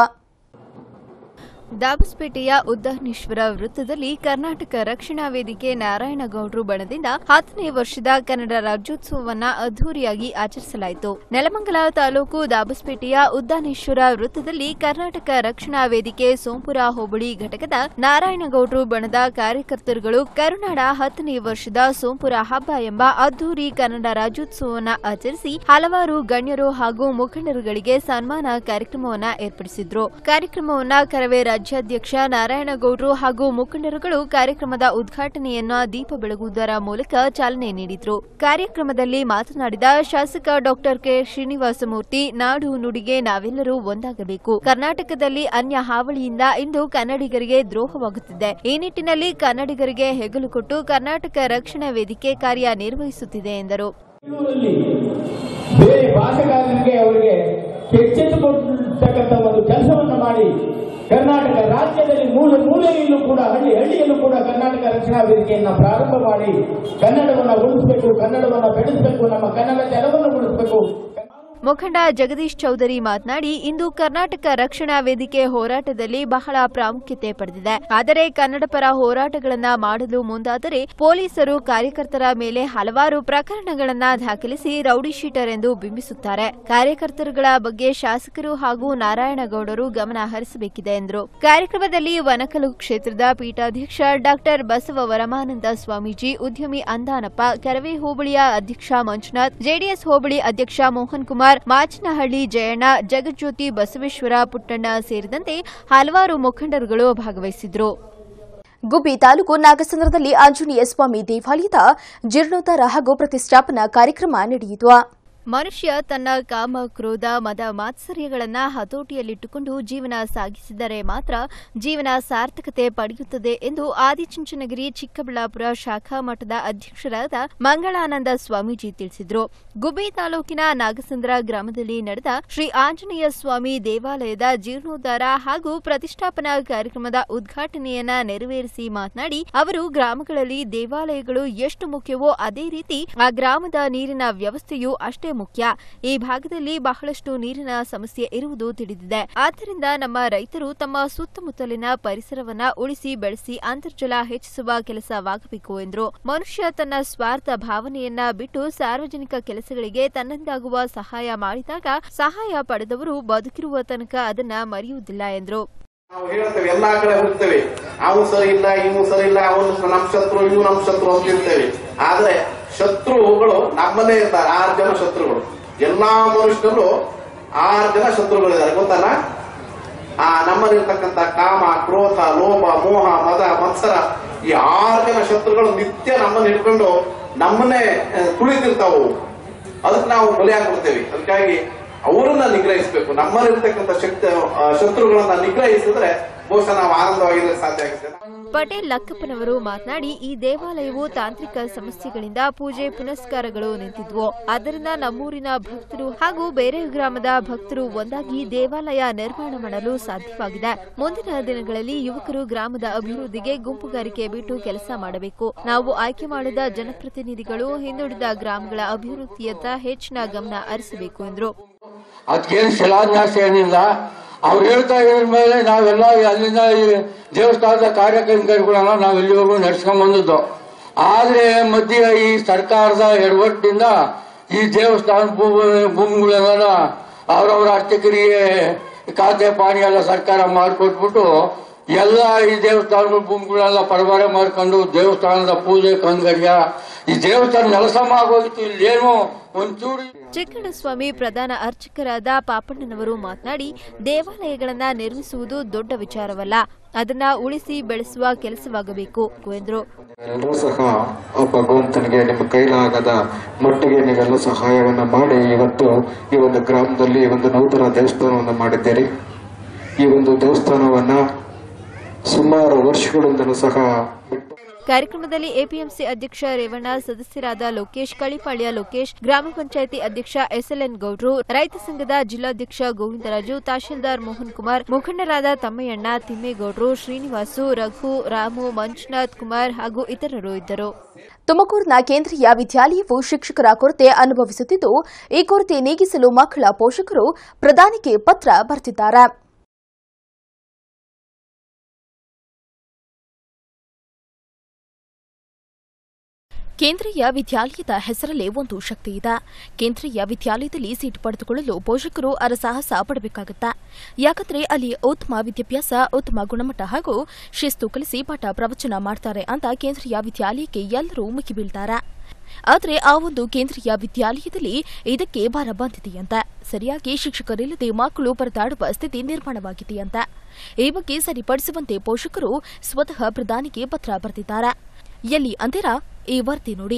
ದಾಬಸ್ಪೇಟೆಯ ಉದ್ದಾನೇಶ್ವರ ವೃತ್ತದಲ್ಲಿ ಕರ್ನಾಟಕ ರಕ್ಷಣಾ ವೇದಿಕೆ ನಾರಾಯಣಗೌಡ್ರು ಬಣದಿಂದ ಹತ್ತನೇ ವರ್ಷದ ಕನ್ನಡ ರಾಜ್ಯೋತ್ಸವವನ್ನ ಅದ್ದೂರಿಯಾಗಿ ಆಚರಿಸಲಾಯಿತು ನೆಲಮಂಗಲ ತಾಲೂಕು ದಾಬಸ್ಪೇಟೆಯ ಉದ್ದಾನೇಶ್ವರ ವೃತ್ತದಲ್ಲಿ ಕರ್ನಾಟಕ ರಕ್ಷಣಾ ವೇದಿಕೆ ಸೋಂಪುರ ಹೋಬಳಿ ಘಟಕದ ನಾರಾಯಣಗೌಡ್ರು ಬಣದ ಕಾರ್ಯಕರ್ತರುಗಳು ಕರುನಾಡ ಹತ್ತನೇ ವರ್ಷದ ಸೋಂಪುರ ಹಬ್ಬ ಎಂಬ ಅದ್ದೂರಿ ಕನ್ನಡ ರಾಜ್ಯೋತ್ಸವವನ್ನ ಆಚರಿಸಿ ಹಲವಾರು ಗಣ್ಯರು ಹಾಗೂ ಮುಖಂಡರುಗಳಿಗೆ ಸನ್ಮಾನ ಕಾರ್ಯಕ್ರಮವನ್ನ ಏರ್ಪಡಿಸಿದ್ರು ಕಾರ್ಯಕ್ರಮವನ್ನ ಕರವೇ ರಾಜ್ಯಾಧ್ಯಕ್ಷ ನಾರಾಯಣಗೌಡ್ರು ಹಾಗೂ ಮುಖಂಡರುಗಳು ಕಾರ್ಯಕ್ರಮದ ಉದ್ಘಾಟನೆಯನ್ನ ದೀಪ ಬೆಳಗುವುದರ ಮೂಲಕ ಚಾಲನೆ ನೀಡಿದ್ರು ಕಾರ್ಯಕ್ರಮದಲ್ಲಿ ಮಾತನಾಡಿದ ಶಾಸಕ ಡಾಕ್ಟರ್ ಕೆ ಶ್ರೀನಿವಾಸಮೂರ್ತಿ ನಾಡು ನುಡಿಗೆ ನಾವೆಲ್ಲರೂ ಒಂದಾಗಬೇಕು ಕರ್ನಾಟಕದಲ್ಲಿ ಅನ್ಯ ಹಾವಳಿಯಿಂದ ಇಂದು ಕನ್ನಡಿಗರಿಗೆ ದ್ರೋಹವಾಗುತ್ತಿದೆ ಈ ನಿಟ್ಟಿನಲ್ಲಿ ಕನ್ನಡಿಗರಿಗೆ ಹೆಗಲು ಕೊಟ್ಟು ಕರ್ನಾಟಕ ರಕ್ಷಣಾ ವೇದಿಕೆ ಕಾರ್ಯನಿರ್ವಹಿಸುತ್ತಿದೆ ಎಂದರು ಬೆಂಗಳೂರಲ್ಲಿ ಬೇರೆ ಭಾಷೆಗಾರರಿಗೆ ಅವರಿಗೆ ಎಚ್ಚೆತ್ತುಕೊಡ್ತಕ್ಕಂಥ ಒಂದು ಕೆಲಸವನ್ನು ಮಾಡಿ ಕರ್ನಾಟಕ ರಾಜ್ಯದಲ್ಲಿ ಮೂಲೆ ಮೂಲೆಯಲ್ಲೂ ಕೂಡ ಹಳ್ಳಿ ಹಳ್ಳಿಯಲ್ಲೂ ಕೂಡ ಕರ್ನಾಟಕ ರಕ್ಷಣಾ ವೇದಿಕೆಯನ್ನು ಪ್ರಾರಂಭ ಮಾಡಿ ಕನ್ನಡವನ್ನು ಉಳಿಸಬೇಕು ಕನ್ನಡವನ್ನು ಬೆಳೆಸಬೇಕು ನಮ್ಮ ಕನ್ನಡ ಜನವನ್ನು ಉಳಿಸಬೇಕು ಮುಖಂಡ ಜಗದೀಶ್ ಚೌಧರಿ ಮಾತನಾಡಿ ಇಂದು ಕರ್ನಾಟಕ ರಕ್ಷಣಾ ವೇದಿಕೆ ಹೋರಾಟದಲ್ಲಿ ಬಹಳ ಪ್ರಾಮುಖ್ಯತೆ ಪಡೆದಿದೆ ಆದರೆ ಕನ್ನಡ ಪರ ಹೋರಾಟಗಳನ್ನ ಮಾಡಲು ಮುಂದಾದರೆ ಪೊಲೀಸರು ಕಾರ್ಯಕರ್ತರ ಮೇಲೆ ಹಲವಾರು ಪ್ರಕರಣಗಳನ್ನ ದಾಖಲಿಸಿ ರೌಡಿ ಶೀಟರ್ ಎಂದು ಬಿಂಬಿಸುತ್ತಾರೆ ಕಾರ್ಯಕರ್ತರುಗಳ ಬಗ್ಗೆ ಶಾಸಕರು ಹಾಗೂ ನಾರಾಯಣಗೌಡರು ಗಮನ ಹರಿಸಬೇಕಿದೆ ಎಂದರು ಕಾರ್ಯಕ್ರಮದಲ್ಲಿ ವನಕಲು ಕ್ಷೇತ್ರದ ಪೀಠಾಧ್ಯಕ್ಷ ಡಾಕ್ಟರ್ ಬಸವ ವರಮಾನಂದ ಸ್ವಾಮೀಜಿ ಉದ್ಯಮಿ ಅಂದಾನಪ್ಪ ಕರವೇ ಹೋಬಳಿಯ ಅಧ್ಯಕ್ಷ ಮಂಜುನಾಥ್ ಜೆಡಿಎಸ್ ಹೋಬಳಿ ಅಧ್ಯಕ್ಷ ಮೋಹನ್ ಕುಮಾರ್ ಮಾಚನಹಳ್ಳಿ ಜಯಣ್ಣ ಜಗಜ್ಯೋತಿ ಬಸವೇಶ್ವರ ಪುಟ್ಟಣ್ಣ ಸೇರಿದಂತೆ ಹಲವಾರು ಮುಖಂಡರುಗಳು ಭಾಗವಹಿಸಿದ್ರು ಗುಬ್ಬಿ ತಾಲೂಕು ನಾಗಸಂದ್ರದಲ್ಲಿ ಆಂಜನೇಯ ಸ್ವಾಮಿ ದೇವಾಲಯದ ಜೀರ್ಣೋದ್ಧಾರ ಹಾಗೂ ಪ್ರತಿಷ್ಠಾಪನಾ ಕಾರ್ಯಕ್ರಮ ನಡೆಯಿತು ಮನುಷ್ಯ ತನ್ನ ಕಾಮ ಕ್ರೋಧ ಮದ ಮಾತ್ಸರ್ಯಗಳನ್ನ ಹತೋಟಿಯಲ್ಲಿಟ್ಟುಕೊಂಡು ಜೀವನ ಸಾಗಿಸಿದರೆ ಮಾತ್ರ ಜೀವನ ಸಾರ್ಥಕತೆ ಪಡೆಯುತ್ತದೆ ಎಂದು ಆದಿಚುಂಚನಗಿರಿ ಚಿಕ್ಕಬಳ್ಳಾಪುರ ಶಾಖಾ ಮಠದ ಅಧ್ಯಕ್ಷರಾದ ಮಂಗಳಾನಂದ ಸ್ವಾಮೀಜಿ ತಿಳಿಸಿದರು ಗುಬ್ಬಿ ತಾಲೂಕಿನ ನಾಗಸಂದ್ರ ಗ್ರಾಮದಲ್ಲಿ ನಡೆದ ಶ್ರೀ ಆಂಜನೇಯ ಸ್ವಾಮಿ ದೇವಾಲಯದ ಜೀರ್ಣೋದ್ಧಾರ ಹಾಗೂ ಪ್ರತಿಷ್ಠಾಪನಾ ಕಾರ್ಯಕ್ರಮದ ಉದ್ಘಾಟನೆಯನ್ನ ನೆರವೇರಿಸಿ ಮಾತನಾಡಿ ಅವರು ಗ್ರಾಮಗಳಲ್ಲಿ ದೇವಾಲಯಗಳು ಎಷ್ಟು ಮುಖ್ಯವೋ ಅದೇ ರೀತಿ ಆ ಗ್ರಾಮದ ನೀರಿನ ವ್ಯವಸ್ಥೆಯೂ ಅಷ್ಟೇ ಮುಖ್ಯ ಈ ಭಾಗದಲ್ಲಿ ಬಹಳಷ್ಟು ನೀರಿನ ಸಮಸ್ಯೆ ಇರುವುದು ತಿಳಿದಿದೆ ಆದ್ದರಿಂದ ನಮ್ಮ ರೈತರು ತಮ್ಮ ಸುತ್ತಮುತ್ತಲಿನ ಪರಿಸರವನ್ನ ಉಳಿಸಿ ಬೆಳೆಸಿ ಅಂತರ್ಜಲ ಹೆಚ್ಚಿಸುವ ಕೆಲಸವಾಗಬೇಕು ಎಂದರು ಮನುಷ್ಯ ತನ್ನ ಸ್ವಾರ್ಥ ಭಾವನೆಯನ್ನ ಬಿಟ್ಟು ಸಾರ್ವಜನಿಕ ಕೆಲಸಗಳಿಗೆ ತನ್ನಿಂದಾಗುವ ಸಹಾಯ ಮಾಡಿದಾಗ ಸಹಾಯ ಪಡೆದವರು ಬದುಕಿರುವ ತನಕ ಅದನ್ನ ಮರೆಯುವುದಿಲ್ಲ ಎಂದರು ನಾವು ಹೇಳ್ತೇವೆ ಎಲ್ಲಾ ಕಡೆ ಹೋಗ್ತೇವೆ ಅವನು ಸರಿ ಇಲ್ಲ ಇವನು ಸರಿ ಇಲ್ಲ ಅವನು ನಮ್ ಶತ್ರು ಇವು ನಮ್ ಶತ್ರು ಅಂತ ಇರ್ತೇವೆ ಆದ್ರೆ ಶತ್ರುಗಳು ನಮ್ಮಲ್ಲೇ ಇರ್ತಾರೆ ಆರು ಜನ ಶತ್ರುಗಳು ಎಲ್ಲಾ ಮನುಷ್ಯರು ಆರು ಜನ ಶತ್ರುಗಳಿದ್ದಾರೆ ಗೊತ್ತಲ್ಲ ಆ ನಮ್ಮಲ್ಲಿರ್ತಕ್ಕಂಥ ಕಾಮ ಕ್ರೋಧ ಲೋಭ ಮೋಹ ಮದ ಮತ್ಸರ ಈ ಆರು ಜನ ಶತ್ರುಗಳು ನಿತ್ಯ ನಮ್ಮನ್ನ ಹಿಡ್ಕೊಂಡು ನಮ್ಮನ್ನೇ ಆ, ತುಳಿತಿರ್ತಾವು ಅದಕ್ಕೆ ನಾವು ಬಲಿಯಾಗ್ಬಿಡ್ತೇವೆ ಅದಕ್ಕಾಗಿ ಅವರನ್ನ ನಿಗ್ರಹಿಸಬೇಕು ನಮ್ಮಲ್ಲಿರ್ತಕ್ಕಂಥ ಶಕ್ತಿ ಆ, ಶತ್ರುಗಳನ್ನ ನಿಗ್ರಹಿಸಿದ್ರೆ ಬಹುಶಃ ನಾವು ಆನಂದವಾಗಿರಲು ಸಾಧ್ಯ ಆಗುತ್ತೆ ಪಟೇಲ್ ಲಕ್ಕಪ್ಪನವರು ಮಾತನಾಡಿ ಈ ದೇವಾಲಯವು ತಾಂತ್ರಿಕ ಸಮಸ್ಯೆಗಳಿಂದ ಪೂಜೆ ಪುನಸ್ಕಾರಗಳು ನಿಂತಿದ್ವು ಆದ್ದರಿಂದ ನಮ್ಮೂರಿನ ಭಕ್ತರು ಹಾಗೂ ಬೇರೆ ಗ್ರಾಮದ ಭಕ್ತರು ಒಂದಾಗಿ ದೇವಾಲಯ ನಿರ್ಮಾಣ ಮಾಡಲು ಸಾಧ್ಯವಾಗಿದೆ ಮುಂದಿನ ದಿನಗಳಲ್ಲಿ ಯುವಕರು ಗ್ರಾಮದ ಅಭಿವೃದ್ಧಿಗೆ ಗುಂಪುಗಾರಿಕೆ ಬಿಟ್ಟು ಕೆಲಸ ಮಾಡಬೇಕು ನಾವು ಆಯ್ಕೆ ಮಾಡಿದ ಜನಪ್ರತಿನಿಧಿಗಳು ಹಿಂದುಳಿದ ಗ್ರಾಮಗಳ ಅಭಿವೃದ್ಧಿಯತ್ತ ಹೆಚ್ಚಿನ ಗಮನ ಹರಿಸಬೇಕು ಎಂದರು ಅದಕ್ಕೇನು ಶಿಲಾನ್ಯಾಸ ಏನಿಲ್ಲ ಅವ್ರು ಹೇಳ್ತಾ ಇದ್ರ ಮೇಲೆ ನಾವೆಲ್ಲ ಅಲ್ಲಿಂದ ಈ ದೇವಸ್ಥಾನದ ಕಾರ್ಯಕ್ರಮಗಳನ್ನ ನಾವು ಇಲ್ಲಿವರೆಗೂ ನಡ್ಸ್ಕೊಂಡ್ ಬಂದದ್ದು ಆದ್ರೆ ಮಧ್ಯೆ ಈ ಸರ್ಕಾರದ ಎಡವಟ್ಟಿನಿಂದ ಈ ದೇವಸ್ಥಾನ ಭೂ- ಭೂಮಿಗಳೆಲ್ಲ ಅವ್ರವ್ರ ಅರ್ಚಕರಿಗೆ ಖಾತೆ ಪಾಣಿ ಎಲ್ಲ ಸರ್ಕಾರ ಮಾಡಿಕೊಟ್ಬಿಟ್ಟು ಎಲ್ಲ ಈ ದೇವಸ್ಥಾನಗಳ ಭೂಮಿಗಳೆಲ್ಲ ಪರಬಾರೆ ಮಾಡ್ಕೊಂಡು ದೇವಸ್ಥಾನದ ಪೂಜೆ ಕಂಗಡಿಯ ಈ ದೇವಸ್ಥಾನ ನೆಲಸಮ ಆಗೋಗಿತ್ತು ಇಲ್ಲೇನು ಒಂಚೂರು ಚಿಕ್ಕಣ್ಣಸ್ವಾಮಿ ಪ್ರಧಾನ ಅರ್ಚಕರಾದ ಪಾಪಣ್ಣನವರು ಮಾತನಾಡಿ ದೇವಾಲಯಗಳನ್ನ ನಿರ್ಮಿಸುವುದು ದೊಡ್ಡ ವಿಚಾರವಲ್ಲ ಅದನ್ನ ಉಳಿಸಿ ಬೆಳೆಸುವ ಕೆಲಸವಾಗಬೇಕು ಎಂದರು ಎಲ್ಲರೂ ಸಹ ಆ ಭಗವಂತನಿಗೆ ನಿಮ್ಮ ಕೈಲಾಗದ ಮಟ್ಟಿಗೆ ನೀವೆಲ್ಲ ಸಹಾಯವನ್ನ ಮಾಡಿ ಇವತ್ತು ಈ ಒಂದು ಗ್ರಾಮದಲ್ಲಿ ಒಂದು ನೂತನ ದೇವಸ್ಥಾನವನ್ನು ಮಾಡಿದ್ದೀರಿ ಈ ಒಂದು ದೇವಸ್ಥಾನವನ್ನ ಸುಮಾರು ವರ್ಷಗಳಿಂದಲೂ ಸಹ ಬಿಟ್ಟು ಕಾರ್ಯಕ್ರಮದಲ್ಲಿ ಎಪಿಎಂಸಿ ಅಧ್ಯಕ್ಷ ರೇವಣ್ಣ ಸದಸ್ಯರಾದ ಲೋಕೇಶ್ ಕಳಿಪಾಳ್ಯ ಲೋಕೇಶ್ ಗ್ರಾಮ ಪಂಚಾಯಿತಿ ಅಧ್ಯಕ್ಷ ಎಸ್ಎಲ್ಎನ್ ಗೌಡ್ರು ರೈತ ಸಂಘದ ಜಿಲ್ಲಾಧ್ಯಕ್ಷ ಗೋವಿಂದರಾಜು ತಹಶೀಲ್ದಾರ್ ಮೋಹನ್ ಕುಮಾರ್ ಮುಖಂಡರಾದ ತಮ್ಮಯ್ಯಣ್ಣ ತಿಮ್ಮೇಗೌಡ್ರು ಶ್ರೀನಿವಾಸು ರಘು ರಾಮು ಮಂಜುನಾಥ್ ಕುಮಾರ್ ಹಾಗೂ ಇತರರು ಇದ್ದರು ತುಮಕೂರಿನ ಕೇಂದ್ರೀಯ ವಿದ್ಯಾಲಯವು ಶಿಕ್ಷಕರ ಕೊರತೆ ಅನುಭವಿಸುತ್ತಿದ್ದು ಈ ಕೊರತೆ ನೀಗಿಸಲು ಮಕ್ಕಳ ಪೋಷಕರು ಪ್ರಧಾನಿಗೆ ಪತ್ರ ಬರೆದಿದ್ದಾರೆ ಕೇಂದ್ರೀಯ ವಿದ್ಯಾಲಯದ ಹೆಸರಲ್ಲೇ ಒಂದು ಶಕ್ತಿ ಇದೆ ಕೇಂದ್ರೀಯ ವಿದ್ಯಾಲಯದಲ್ಲಿ ಸೀಟ್ ಪಡೆದುಕೊಳ್ಳಲು ಪೋಷಕರು ಅರಸಾಹಸ ಪಡಬೇಕಾಗತ್ತೆ ಯಾಕಂದ್ರೆ ಅಲ್ಲಿ ಉತ್ತಮ ವಿದ್ಯಾಭ್ಯಾಸ ಉತ್ತಮ ಗುಣಮಟ್ಟ ಹಾಗೂ ಶಿಸ್ತು ಕಲಿಸಿ ಪಾಠ ಪ್ರವಚನ ಮಾಡ್ತಾರೆ ಅಂತ ಕೇಂದ್ರೀಯ ವಿದ್ಯಾಲಯಕ್ಕೆ ಎಲ್ಲರೂ ಮುಖಿ ಬೀಳ್ತಾರೆ ಆದರೆ ಆ ಒಂದು ಕೇಂದ್ರೀಯ ವಿದ್ಯಾಲಯದಲ್ಲಿ ಇದಕ್ಕೆ ಭಾರ ಬಂದಿದೆಯಂತೆ ಸರಿಯಾಗಿ ಶಿಕ್ಷಕರಿಲ್ಲದೆ ಮಕ್ಕಳು ಪರದಾಡುವ ಸ್ಥಿತಿ ನಿರ್ಮಾಣವಾಗಿದೆಯಂತೆ ಈ ಬಗ್ಗೆ ಸರಿಪಡಿಸುವಂತೆ ಪೋಷಕರು ಸ್ವತಃ ಪ್ರಧಾನಿಗೆ ಪತ್ರ ಬರೆದಿದ್ದಾರೆ ಎಲ್ಲಿ ಅಂತೀರಾ ಈ ವರದಿ ನೋಡಿ